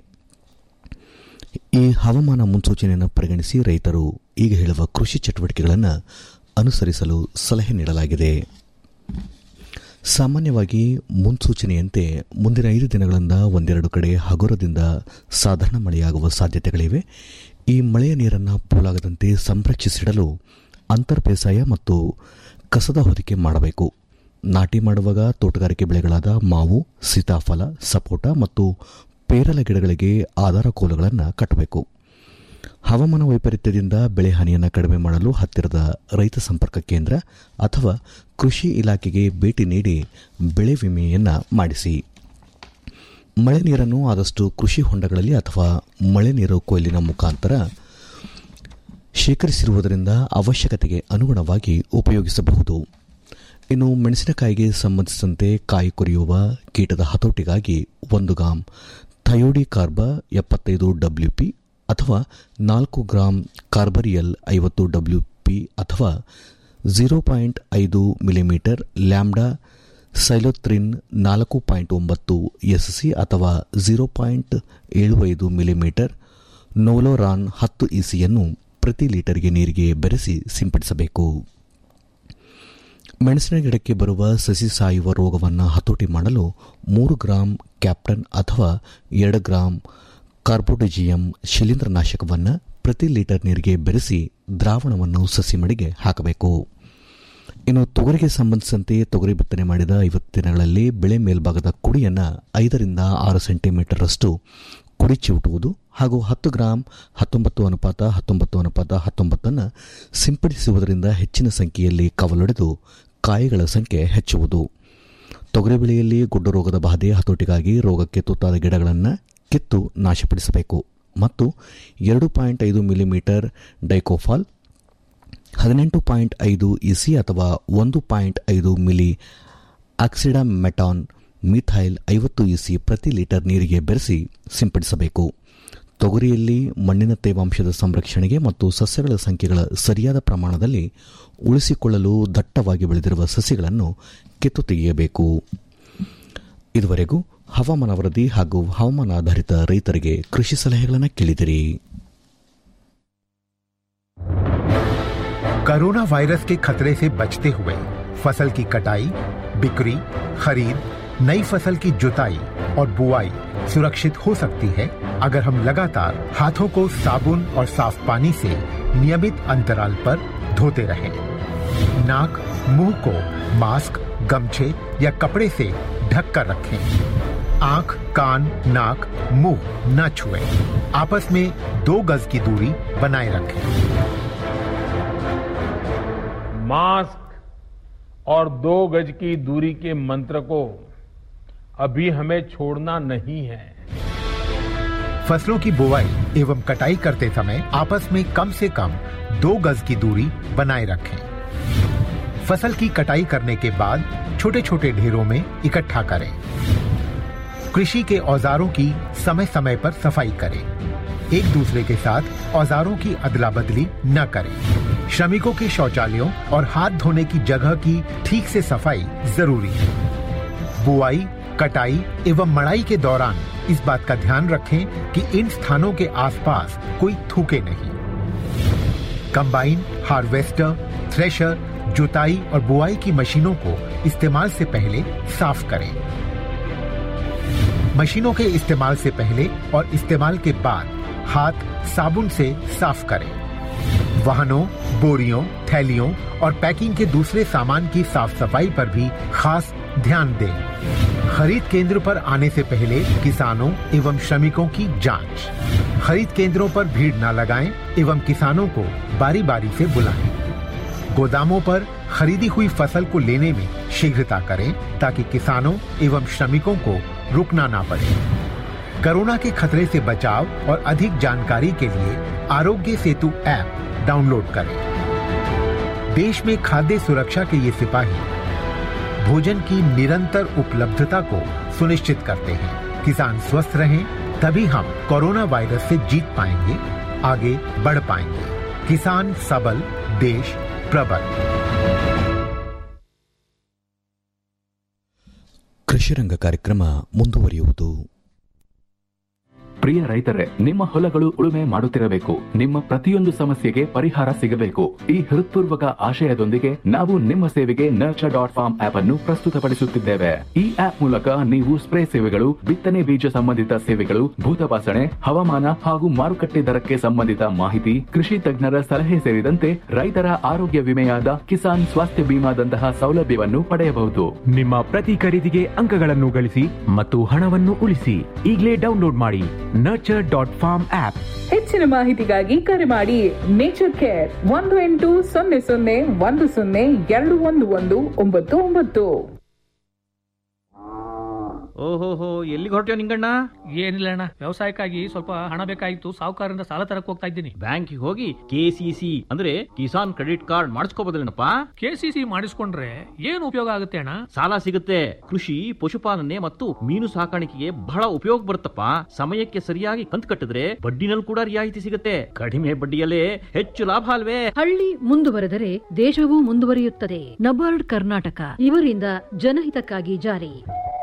ಈ ಹವಾಮಾನ ಮುನ್ಸೂಚನೆಯನ್ನು ಪರಿಗಣಿಸಿ ರೈತರು ಈಗ ಹೇಳುವ ಕೃಷಿ ಚಟುವಟಿಕೆಗಳನ್ನು ಅನುಸರಿಸಲು ಸಲಹೆ ನೀಡಲಾಗಿದೆ ಸಾಮಾನ್ಯವಾಗಿ ಮುನ್ಸೂಚನೆಯಂತೆ ಮುಂದಿನ ಐದು ದಿನಗಳಿಂದ ಒಂದೆರಡು ಕಡೆ ಹಗುರದಿಂದ ಸಾಧಾರಣ ಮಳೆಯಾಗುವ ಸಾಧ್ಯತೆಗಳಿವೆ ಈ ಮಳೆಯ ನೀರನ್ನು ಪೋಲಾಗದಂತೆ ಸಂರಕ್ಷಿಸಿಡಲು ಅಂತರ್ ಬೇಸಾಯ ಮತ್ತು ಕಸದ ಹೊದಿಕೆ ಮಾಡಬೇಕು ನಾಟಿ ಮಾಡುವಾಗ ತೋಟಗಾರಿಕೆ ಬೆಳೆಗಳಾದ ಮಾವು ಸೀತಾಫಲ ಸಪೋಟ ಮತ್ತು ಪೇರಲ ಗಿಡಗಳಿಗೆ ಆಧಾರ ಕೋಲುಗಳನ್ನು ಕಟ್ಟಬೇಕು ಹವಾಮಾನ ವೈಪರೀತ್ಯದಿಂದ ಬೆಳೆ ಹಾನಿಯನ್ನು ಕಡಿಮೆ ಮಾಡಲು ಹತ್ತಿರದ ರೈತ ಸಂಪರ್ಕ ಕೇಂದ್ರ ಅಥವಾ ಕೃಷಿ ಇಲಾಖೆಗೆ ಭೇಟಿ ನೀಡಿ ಬೆಳೆ ವಿಮೆಯನ್ನು ಮಾಡಿಸಿ ಮಳೆ ನೀರನ್ನು ಆದಷ್ಟು ಕೃಷಿ ಹೊಂಡಗಳಲ್ಲಿ ಅಥವಾ ಮಳೆ ನೀರು ಕೊಯ್ಲಿನ ಮುಖಾಂತರ ಶೇಖರಿಸಿರುವುದರಿಂದ ಅವಶ್ಯಕತೆಗೆ ಅನುಗುಣವಾಗಿ ಉಪಯೋಗಿಸಬಹುದು ಇನ್ನು ಮೆಣಸಿನಕಾಯಿಗೆ ಸಂಬಂಧಿಸಿದಂತೆ ಕಾಯಿ ಕೊರೆಯುವ ಕೀಟದ ಹತೋಟಿಗಾಗಿ ಒಂದು ಗ್ರಾಂ ಥಯೋಡಿ ಕಾರ್ಬ ಎಪ್ಪತ್ತೈದು ಡಬ್ಲ್ಯೂ ಪಿ ಅಥವಾ ನಾಲ್ಕು ಗ್ರಾಂ ಕಾರ್ಬರಿಯಲ್ ಐವತ್ತು ಡಬ್ಲ್ಯೂ ಪಿ ಅಥವಾ ಝೀರೋ ಪಾಯಿಂಟ್ ಐದು ಮಿಲಿಮೀಟರ್ ಲ್ಯಾಂಬ್ಡಾ ಸೈಲೋತ್ರಿನ್ ನಾಲ್ಕು ಪಾಯಿಂಟ್ ಒಂಬತ್ತು ಎಸ್ಸಿ ಅಥವಾ ಝೀರೋ ಪಾಯಿಂಟ್ ಏಳು ಐದು ಮಿಲಿಮೀಟರ್ ನೋಲೋರಾನ್ ಹತ್ತು ಇಸಿಯನ್ನು ಪ್ರತಿ ಲೀಟರ್ಗೆ ನೀರಿಗೆ ಬೆರೆಸಿ ಸಿಂಪಡಿಸಬೇಕು ಮೆಣಸಿನ ಗಿಡಕ್ಕೆ ಬರುವ ಸಸಿ ಸಾಯುವ ರೋಗವನ್ನು ಹತೋಟಿ ಮಾಡಲು ಮೂರು ಗ್ರಾಂ ಕ್ಯಾಪ್ಟನ್ ಅಥವಾ ಎರಡು ಗ್ರಾಂ ಕಾರ್ಬೋಡಿಜಿಯಂ ಶಿಲೀಂಧ್ರನಾಶಕವನ್ನು ಪ್ರತಿ ಲೀಟರ್ ನೀರಿಗೆ ಬೆರೆಸಿ ದ್ರಾವಣವನ್ನು ಸಸಿ ಮಡಿಗೆ ಹಾಕಬೇಕು ಇನ್ನು ತೊಗರಿಗೆ ಸಂಬಂಧಿಸಿದಂತೆ ತೊಗರಿ ಬಿತ್ತನೆ ಮಾಡಿದ ಐವತ್ತು ದಿನಗಳಲ್ಲಿ ಬೆಳೆ ಮೇಲ್ಭಾಗದ ಕುಡಿಯನ್ನು ಐದರಿಂದ ಆರು ಸೆಂಟಿಮೀಟರ್ ಅಷ್ಟು ಕುಡಿ ಚಿವುಟುವುದು ಹಾಗೂ ಹತ್ತು ಗ್ರಾಂ ಹತ್ತೊಂಬತ್ತು ಅನುಪಾತ ಹತ್ತೊಂಬತ್ತು ಅನುಪಾತ ಹತ್ತೊಂಬತ್ತನ್ನು ಸಿಂಪಡಿಸುವುದರಿಂದ ಹೆಚ್ಚಿನ ಸಂಖ್ಯೆಯಲ್ಲಿ ಕವಲೊಡೆದು ಕಾಯಿಗಳ ಸಂಖ್ಯೆ ಹೆಚ್ಚುವುದು ತೊಗರಿ ಬೆಳೆಯಲ್ಲಿ ಗುಡ್ಡ ರೋಗದ ಬಾಧೆ ಹತೋಟಿಗಾಗಿ ರೋಗಕ್ಕೆ ತುತ್ತಾದ ಗಿಡಗಳನ್ನು ಕಿತ್ತು ನಾಶಪಡಿಸಬೇಕು ಮತ್ತು ಎರಡು ಪಾಯಿಂಟ್ ಐದು ಮಿಲಿಮೀಟರ್ ಡೈಕೋಫಾಲ್ ಹದಿನೆಂಟು ಪಾಯಿಂಟ್ ಐದು ಇಸಿ ಅಥವಾ ಒಂದು ಪಾಯಿಂಟ್ ಐದು ಮಿಲಿ ಆಕ್ಸಿಡಾ ಮೆಟಾನ್ ಮಿಥೈಲ್ ಐವತ್ತು ಇಸಿ ಪ್ರತಿ ಲೀಟರ್ ನೀರಿಗೆ ಬೆರೆಸಿ ಸಿಂಪಡಿಸಬೇಕು ತೊಗರಿಯಲ್ಲಿ ಮಣ್ಣಿನ ತೇವಾಂಶದ ಸಂರಕ್ಷಣೆಗೆ ಮತ್ತು ಸಸ್ಯಗಳ ಸಂಖ್ಯೆಗಳ ಸರಿಯಾದ ಪ್ರಮಾಣದಲ್ಲಿ ಉಳಿಸಿಕೊಳ್ಳಲು ದಟ್ಟವಾಗಿ ಬೆಳೆದಿರುವ ಸಸಿಗಳನ್ನು ಕಿತ್ತು ತೆಗೆಯಬೇಕು ಇದುವರೆಗೂ ಹವಾಮಾನ ವರದಿ ಹಾಗೂ ಹವಾಮಾನ ಆಧಾರಿತ ರೈತರಿಗೆ ಕೃಷಿ ಸಲಹೆಗಳನ್ನು ಕೇಳಿದಿರಿ कोरोना वायरस के खतरे से बचते हुए फसल की कटाई बिक्री खरीद नई फसल की जुताई और बुआई सुरक्षित हो सकती है अगर हम लगातार हाथों को साबुन और साफ पानी से नियमित अंतराल पर धोते रहें। नाक मुंह को मास्क गमछे या कपड़े से ढक कर रखें आंख कान नाक मुंह न छुएं। आपस में दो गज की दूरी बनाए रखें मास्क और दो गज की दूरी के मंत्र को अभी हमें छोड़ना नहीं है फसलों की बुवाई एवं कटाई करते समय आपस में कम से कम दो गज की दूरी बनाए रखें फसल की कटाई करने के बाद छोटे छोटे ढेरों में इकट्ठा करें कृषि के औजारों की समय समय पर सफाई करें एक दूसरे के साथ औजारों की अदला बदली न करें श्रमिकों के शौचालयों और हाथ धोने की जगह की ठीक से सफाई जरूरी है बुआई कटाई एवं मड़ाई के दौरान इस बात का ध्यान रखें कि इन स्थानों के आसपास कोई थूके नहीं कंबाइन हार्वेस्टर थ्रेशर जुताई और बुआई की मशीनों को इस्तेमाल से पहले साफ करें मशीनों के इस्तेमाल से पहले और इस्तेमाल के बाद हाथ साबुन से साफ करें वाहनों बोरियों थैलियों और पैकिंग के दूसरे सामान की साफ सफाई पर भी खास ध्यान दें खरीद केंद्र पर आने से पहले किसानों एवं श्रमिकों की जांच खरीद केंद्रों पर भीड़ न लगाएं एवं किसानों को बारी बारी से बुलाएं गोदामों पर खरीदी हुई फसल को लेने में शीघ्रता करें ताकि किसानों एवं श्रमिकों को रुकना ना पड़े कोरोना के खतरे से बचाव और अधिक जानकारी के लिए आरोग्य सेतु ऐप डाउनलोड करें देश में खाद्य सुरक्षा के ये सिपाही भोजन की निरंतर उपलब्धता को सुनिश्चित करते हैं किसान स्वस्थ रहें तभी हम कोरोना वायरस से जीत पाएंगे आगे बढ़ पाएंगे किसान सबल देश प्रबल ಕೃಷಿರಂಗ ಕಾರ್ಯಕ್ರಮ ಮುಂದುವರಿಯುವುದು ಪ್ರಿಯ ರೈತರೇ ನಿಮ್ಮ ಹೊಲಗಳು ಉಳುಮೆ ಮಾಡುತ್ತಿರಬೇಕು ನಿಮ್ಮ ಪ್ರತಿಯೊಂದು ಸಮಸ್ಯೆಗೆ ಪರಿಹಾರ ಸಿಗಬೇಕು ಈ ಹೃತ್ಪೂರ್ವಕ ಆಶಯದೊಂದಿಗೆ ನಾವು ನಿಮ್ಮ ಸೇವೆಗೆ ನರ್ಚರ್ ಡಾಟ್ ಫಾರ್ಮ್ ಆಪ್ ಅನ್ನು ಪ್ರಸ್ತುತಪಡಿಸುತ್ತಿದ್ದೇವೆ ಈ ಆಪ್ ಮೂಲಕ ನೀವು ಸ್ಪ್ರೇ ಸೇವೆಗಳು ಬಿತ್ತನೆ ಬೀಜ ಸಂಬಂಧಿತ ಸೇವೆಗಳು ಭೂತಪಾಸಣೆ ಹವಾಮಾನ ಹಾಗೂ ಮಾರುಕಟ್ಟೆ ದರಕ್ಕೆ ಸಂಬಂಧಿತ ಮಾಹಿತಿ ಕೃಷಿ ತಜ್ಞರ ಸಲಹೆ ಸೇರಿದಂತೆ ರೈತರ ಆರೋಗ್ಯ ವಿಮೆಯಾದ ಕಿಸಾನ್ ಸ್ವಾಸ್ಥ್ಯ ಬಿಮಾದಂತಹ ಸೌಲಭ್ಯವನ್ನು ಪಡೆಯಬಹುದು ನಿಮ್ಮ ಪ್ರತಿ ಖರೀದಿಗೆ ಅಂಕಗಳನ್ನು ಗಳಿಸಿ ಮತ್ತು ಹಣವನ್ನು ಉಳಿಸಿ ಈಗಲೇ ಡೌನ್ಲೋಡ್ ಮಾಡಿ ನರ್ಚರ್ ಡಾಟ್ ಫಾರ್ಮ್ ಆಪ್ ಹೆಚ್ಚಿನ ಮಾಹಿತಿಗಾಗಿ ಕರೆ ಮಾಡಿ ನೇಚರ್ ಕೇರ್ ಒಂದು ಎಂಟು ಸೊನ್ನೆ ಸೊನ್ನೆ ಒಂದು ಸೊನ್ನೆ ಎರಡು ಒಂದು ಒಂದು ಒಂಬತ್ತು ಒಂಬತ್ತು ಓಹೋಹೋ ಎಲ್ಲಿಗೆ ಹೊರಟ್ಯೋ ನಿಂಗಣ್ಣ ಏನಿಲ್ಲ ಅಣ್ಣ ವ್ಯವಸಾಯಕ್ಕಾಗಿ ಸ್ವಲ್ಪ ಹಣ ಬೇಕಾಗಿತ್ತು ಸಾಹುಕಾರರಿಂದ ಸಾಲ ತರಕ್ ಹೋಗ್ತಾ ಇದ್ದೀನಿ ಬ್ಯಾಂಕಿಗೆ ಹೋಗಿ ಕೆಸಿಸಿ ಅಂದ್ರೆ ಕಿಸಾನ್ ಕ್ರೆಡಿಟ್ ಕಾರ್ಡ್ ಮಾಡಿಸ್ಕೋಬೋದಲ್ಲೇನಪ್ಪ ಕೆಸಿಸಿ ಮಾಡಿಸ್ಕೊಂಡ್ರೆ ಏನು ಉಪಯೋಗ ಆಗುತ್ತೆ ಅಣ್ಣ ಸಾಲ ಸಿಗುತ್ತೆ ಕೃಷಿ ಪಶುಪಾಲನೆ ಮತ್ತು ಮೀನು ಸಾಕಾಣಿಕೆಗೆ ಬಹಳ ಉಪಯೋಗ ಬರುತ್ತಪ್ಪ ಸಮಯಕ್ಕೆ ಸರಿಯಾಗಿ ಕಂತು ಕಟ್ಟಿದ್ರೆ ಬಡ್ಡಿನಲ್ಲಿ ಕೂಡ ರಿಯಾಯಿತಿ ಸಿಗುತ್ತೆ ಕಡಿಮೆ ಬಡ್ಡಿಯಲ್ಲೇ ಹೆಚ್ಚು ಲಾಭ ಅಲ್ವೇ ಹಳ್ಳಿ ಮುಂದುವರೆದರೆ ದೇಶವೂ ಮುಂದುವರಿಯುತ್ತದೆ ನಬಾರ್ಡ್ ಕರ್ನಾಟಕ ಇವರಿಂದ ಜನಹಿತಕ್ಕಾಗಿ ಜಾರಿ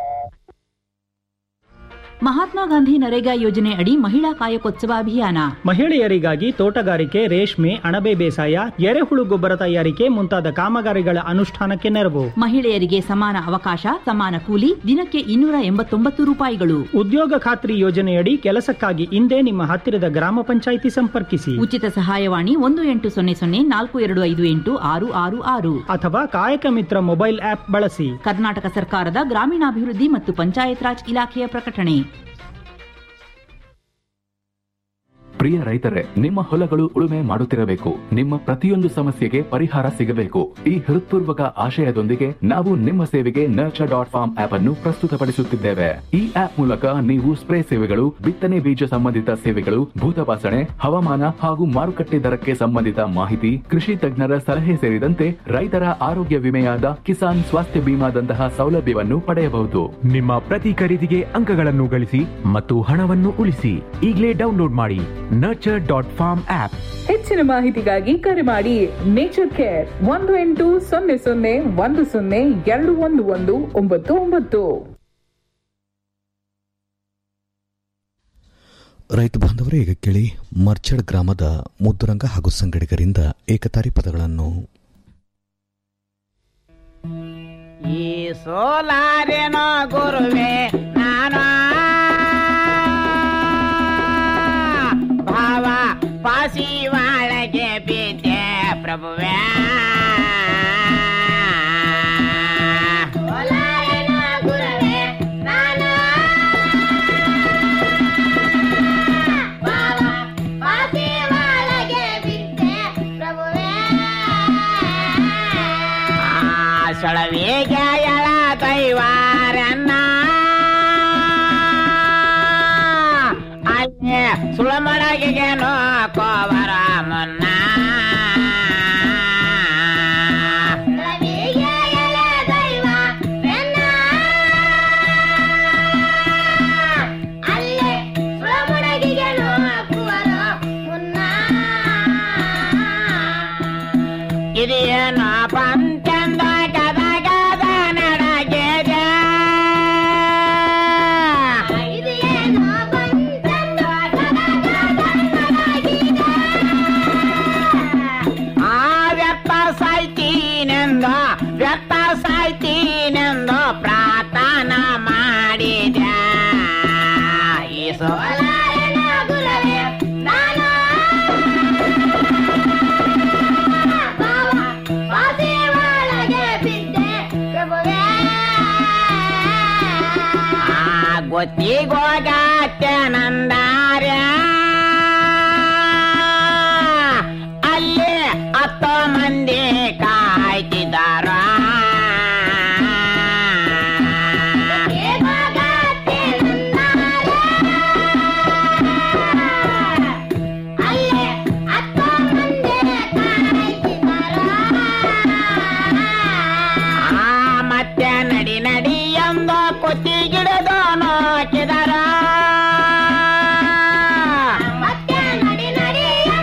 ಮಹಾತ್ಮ ಗಾಂಧಿ ನರೇಗಾ ಯೋಜನೆ ಅಡಿ ಮಹಿಳಾ ಕಾಯಕೋತ್ಸವ ಅಭಿಯಾನ ಮಹಿಳೆಯರಿಗಾಗಿ ತೋಟಗಾರಿಕೆ ರೇಷ್ಮೆ ಅಣಬೆ ಬೇಸಾಯ ಎರೆಹುಳು ಗೊಬ್ಬರ ತಯಾರಿಕೆ ಮುಂತಾದ ಕಾಮಗಾರಿಗಳ ಅನುಷ್ಠಾನಕ್ಕೆ ನೆರವು ಮಹಿಳೆಯರಿಗೆ ಸಮಾನ ಅವಕಾಶ ಸಮಾನ ಕೂಲಿ ದಿನಕ್ಕೆ ಇನ್ನೂರ ಎಂಬತ್ತೊಂಬತ್ತು ರೂಪಾಯಿಗಳು ಉದ್ಯೋಗ ಖಾತ್ರಿ ಯೋಜನೆಯಡಿ ಕೆಲಸಕ್ಕಾಗಿ ಇಂದೇ ನಿಮ್ಮ ಹತ್ತಿರದ ಗ್ರಾಮ ಪಂಚಾಯಿತಿ ಸಂಪರ್ಕಿಸಿ ಉಚಿತ ಸಹಾಯವಾಣಿ ಒಂದು ಎಂಟು ಸೊನ್ನೆ ಸೊನ್ನೆ ನಾಲ್ಕು ಎರಡು ಐದು ಎಂಟು ಆರು ಆರು ಆರು ಅಥವಾ ಕಾಯಕ ಮಿತ್ರ ಮೊಬೈಲ್ ಆಪ್ ಬಳಸಿ ಕರ್ನಾಟಕ ಸರ್ಕಾರದ ಗ್ರಾಮೀಣಾಭಿವೃದ್ಧಿ ಮತ್ತು ಪಂಚಾಯತ್ ರಾಜ್ ಇಲಾಖೆಯ ಪ್ರಕಟಣೆ ಪ್ರಿಯ ರೈತರೇ ನಿಮ್ಮ ಹೊಲಗಳು ಉಳುಮೆ ಮಾಡುತ್ತಿರಬೇಕು ನಿಮ್ಮ ಪ್ರತಿಯೊಂದು ಸಮಸ್ಯೆಗೆ ಪರಿಹಾರ ಸಿಗಬೇಕು ಈ ಹೃತ್ಪೂರ್ವಕ ಆಶಯದೊಂದಿಗೆ ನಾವು ನಿಮ್ಮ ಸೇವೆಗೆ ನರ್ಚರ್ ಡಾಟ್ ಫಾರ್ಮ್ ಆಪ್ ಅನ್ನು ಪ್ರಸ್ತುತಪಡಿಸುತ್ತಿದ್ದೇವೆ ಈ ಆಪ್ ಮೂಲಕ ನೀವು ಸ್ಪ್ರೇ ಸೇವೆಗಳು ಬಿತ್ತನೆ ಬೀಜ ಸಂಬಂಧಿತ ಸೇವೆಗಳು ಭೂತಪಾಸಣೆ ಹವಾಮಾನ ಹಾಗೂ ಮಾರುಕಟ್ಟೆ ದರಕ್ಕೆ ಸಂಬಂಧಿತ ಮಾಹಿತಿ ಕೃಷಿ ತಜ್ಞರ ಸಲಹೆ ಸೇರಿದಂತೆ ರೈತರ ಆರೋಗ್ಯ ವಿಮೆಯಾದ ಕಿಸಾನ್ ಸ್ವಾಸ್ಥ್ಯ ಬಿಮಾದಂತಹ ಸೌಲಭ್ಯವನ್ನು ಪಡೆಯಬಹುದು ನಿಮ್ಮ ಪ್ರತಿ ಖರೀದಿಗೆ ಅಂಕಗಳನ್ನು ಗಳಿಸಿ ಮತ್ತು ಹಣವನ್ನು ಉಳಿಸಿ ಈಗಲೇ ಡೌನ್ಲೋಡ್ ಮಾಡಿ ನರ್ಚರ್ ಡಾಟ್ ಫಾರ್ಮ್ ಆಪ್ ಹೆಚ್ಚಿನ ಮಾಹಿತಿಗಾಗಿ ಕರೆ ಮಾಡಿ ನೇಚರ್ ಕೇರ್ ಒಂದು ಎಂಟು ಸೊನ್ನೆ ಸೊನ್ನೆ ಒಂದು ಸೊನ್ನೆ ಎರಡು ಒಂದು ಒಂದು ಒಂಬತ್ತು ಒಂಬತ್ತು ರೈತ ಬಾಂಧವರೇ ಈಗ ಕೇಳಿ ಮರ್ಚಡ್ ಗ್ರಾಮದ ಮುದ್ದುರಂಗ ಹಾಗೂ ಸಂಗಡಿಗರಿಂದ ಏಕತಾರಿ ಪದಗಳನ್ನು ಈ ಸೋಲಾರೇನೋ ಗುರುವೆ ನಾನು ಭಾವ ಪಾಸಿ ಒಳಗೆ ಬಿದ್ದೆ ಪ್ರಭುವೇ ಸೋಲಾರೇನೋ ಗುರುವೆ ನಾನು ಭಾವ ಪಾಸಿ ಒಳಗೆ ಬಿದ್ದೆ ಪ್ರಭುವೇ ಸೊಳವೇಗೆ ಎಳ ಕೈವಾರನ್ನ ಅಲ್ಲೇ ಸುಳಮಡಗಿಗೆ ನೋಕೋವರ ಮುನ್ನ ಸೊಳವೇಗೆ ಎಳ ಕೈವಾರನ್ನ ಅಲ್ಲೇ ಸುಳಮಡಗಿಗೆ ನೋಕುವರ ಮುನ್ನ ಇದೇನೋ ಪಂಚಂದ ಗದ ಗದ ನಡಗೆದೆ ಇದೇನೋ ಪಂಚಂದ ಗದ ಗದ ನಡಗೆದೆ ಆ ವ್ಯರ್ಥ ಸಾಯ್ತೀನೆಂದು ವ್ಯರ್ಥ ಸಾಯ್ತೀನೆಂದು ಪ್ರಾರ್ಥನಾ ಮಾಡಿದೆ ಈ ಸೋಲಾರಿನ ಗುರುವೇ ನಾನು ಪಾಸಿ ಒಳಗೆ ಬಿದ್ದೆ ಪ್ರಭುವೇ ಆ ಗೊತ್ತಿಗೋಗತ್ತೆ ನಂದಾರ್ಯ ಅಲ್ಲಿ ಹತ್ತು ಮಂದಿ ಕಾಯ್ತಿದ್ದಾರೆ ನಡಿ ನಡಿ ಎಂದ ಕುತ್ತಿಗಿಡದು ನೋಕಿದರ ಮತ್ತೆ ನಡಿ ನಡಿ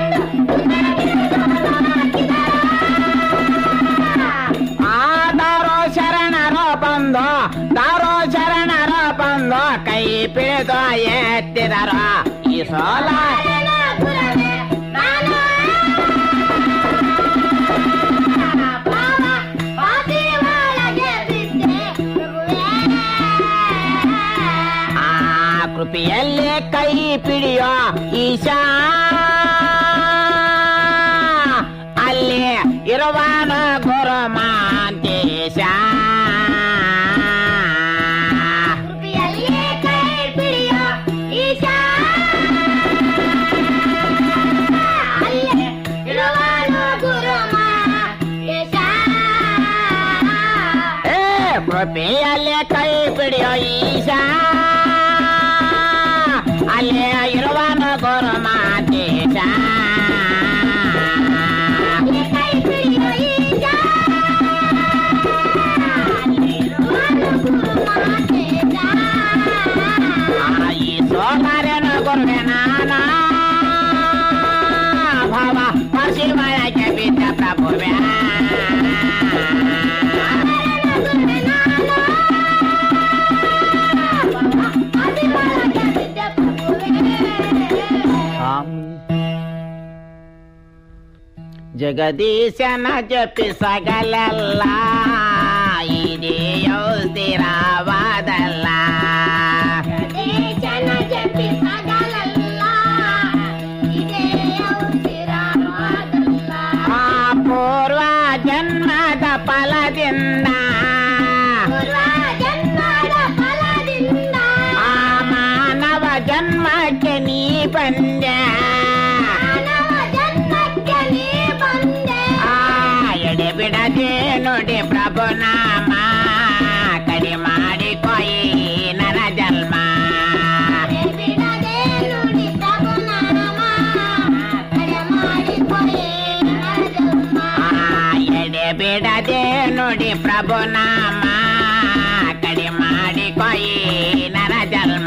ಆದಾರೋ ಶರಣರೋ ಬಂದು ದಾರೋ ಶರಣರೋ ಬಂದು ಕೈ ಪಿಡಿದು ಎತ್ತಿದರ ಈ ಸೋಲ ಆ ಕೃಪೆಯಲ್ಲಿ ಕೈ ಪಿಡಿಯೋ ಈಶಾ ಅಲ್ಲಿ ಇರುವಾನ ಗುರು ಮಾಂತೇಶ ಏ ಕೃಪೆಯಲ್ಲಿ ಕೈ ಪಿಡಿಯೋ ಈಶಾ ಅಲ್ಲಿ ಇರುವಾನ ಗುರು ಮಾಂತೇಶ ಈ ಸೋಮಾರನ ಗುರುವೆ ನಾನ ಭಾವ ಪರಶಿವಯಕ್ಕೆ ಬಿದ್ದ ಪ್ರಭುವೆ ಜಗದೀಶನ ಜಪಿಸಗಲಲ್ಲ ಇದೆಯೋ ಸ್ಥಿರವಾದಲ್ಲ ಆ ಪೂರ್ವ ಜನ್ಮದ ಫಲದಿಂದ ಆ ಮಾನವ ಜನ್ಮಕ್ಕೆ ನೀ ಬಂದ ಆ ಎಡೆ ಬಿಡದೆ ನೋಡಿ ಪ್ರಭು ನಾಮ ಕಡಿ ಮಾಡಿ ಕೊಯಿ ನರ ಜನ್ಮ ಆ ಎಡೆ ಬಿಡದೆ ನೋಡಿ ಪ್ರಭು ನಾಮ ಕಡಿ ಮಾಡಿ ಕೊಯಿ ನರ ಜನ್ಮ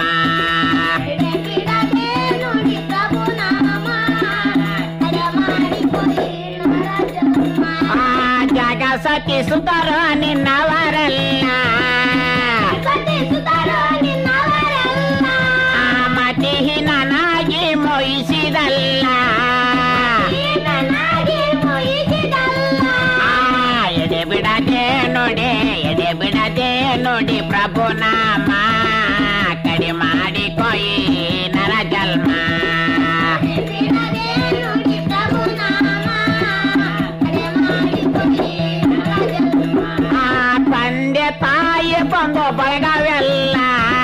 ಆ ಜಗ ಸತಿ ಸುತರ ನಿನ್ನವರಲ್ಲ ಆ ಮತಿ ನನಗೆ ಮೊಯಿಸಿದಲ್ಲ ಆ ಎಡೆ ಬಿಡದೆ ನೋಡಿ ಎಡೆ ಬಿಡದೆ ನೋಡಿ ಪ್ರಭು ನಾಮ ಕಡಿ ಮಾಡಿ ಕೊಯಿ ನರ ಜನ್ಮ ಆ ತಂದೆ ತಾಯಿ ಬಂದು ಬಳಗವೆಲ್ಲ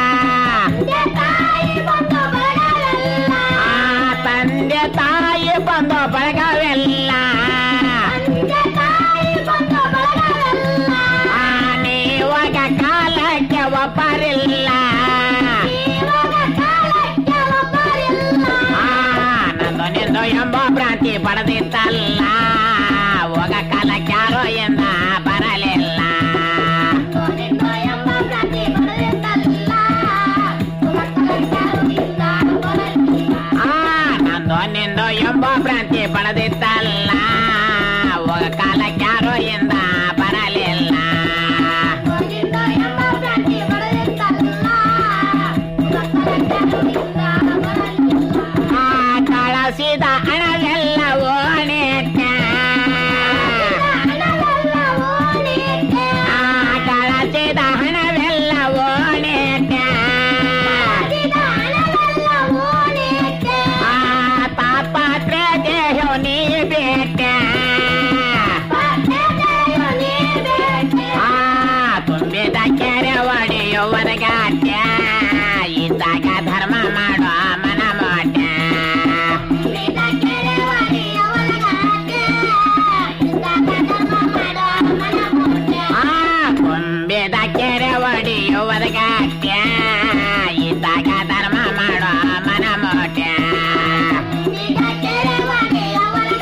ಆ ತಂದೆ ತಾಯಿ ಬಂದು ಬಳಗವೆಲ್ಲ ಆ ನೀವಾಗ ಕಾಲಕ್ಕೆ ಒಬ್ಬರಿಲ್ಲ ಆ ನಂದು ನಿಂದು ಎಂಬ ಭ್ರಾಂತಿ ಪಡೆದಿತ್ತಲ್ಲ ಹೋಗ ಕಾಲಕ್ಕೆ ಯಾರೋ ಎಂದ ಬರಲಿಲ್ಲ ಆ ನಂದು ನಿಂದು ಎಂಬ ಭ್ರಾಂತಿ ಪಡೆದಿತ್ತಲ್ಲ ಹೋಗ ಕಾಲಕ್ಕೆ ಯಾರೋ ಎಂದ ಬರಲಿಲ್ಲ ಆ ಕಳಸಿದ ಹಣವೆಲ್ಲ ಓಣಿಟ್ಟ ಆ ಕಳಸಿದ ಹಣವೆಲ್ಲ ಓಣಿಟ್ಟ ಆ ತಾಪತ್ರ ದೇಹ ನೀ ಬೇಟ ಆ ತುಂಬಿದ ಕೆರೆ ಒಡೆಯುವರೆಗಾಟ್ಯ ಇದ್ದಾಗ ಧರ್ಮ ಮಾಡೋ ಮನ ಮಾಟ ಆ ತುಂಬಿದ ಕೆರೆ ಒಡೆಯುವರೆಗಾಟ್ಯ ಇದ್ದಾಗ ಧರ್ಮ ಮಾಡೋ ಮನ ಮೋಟ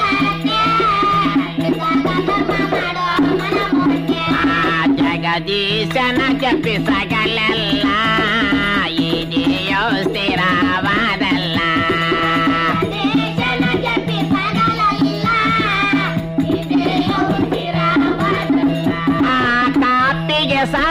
ಆ ಜಗದೀಶ ಈಶನ ಜಪಿಸಗಲೆಲ್ಲ ಇದೆಯೋ ಸ್ಥಿರ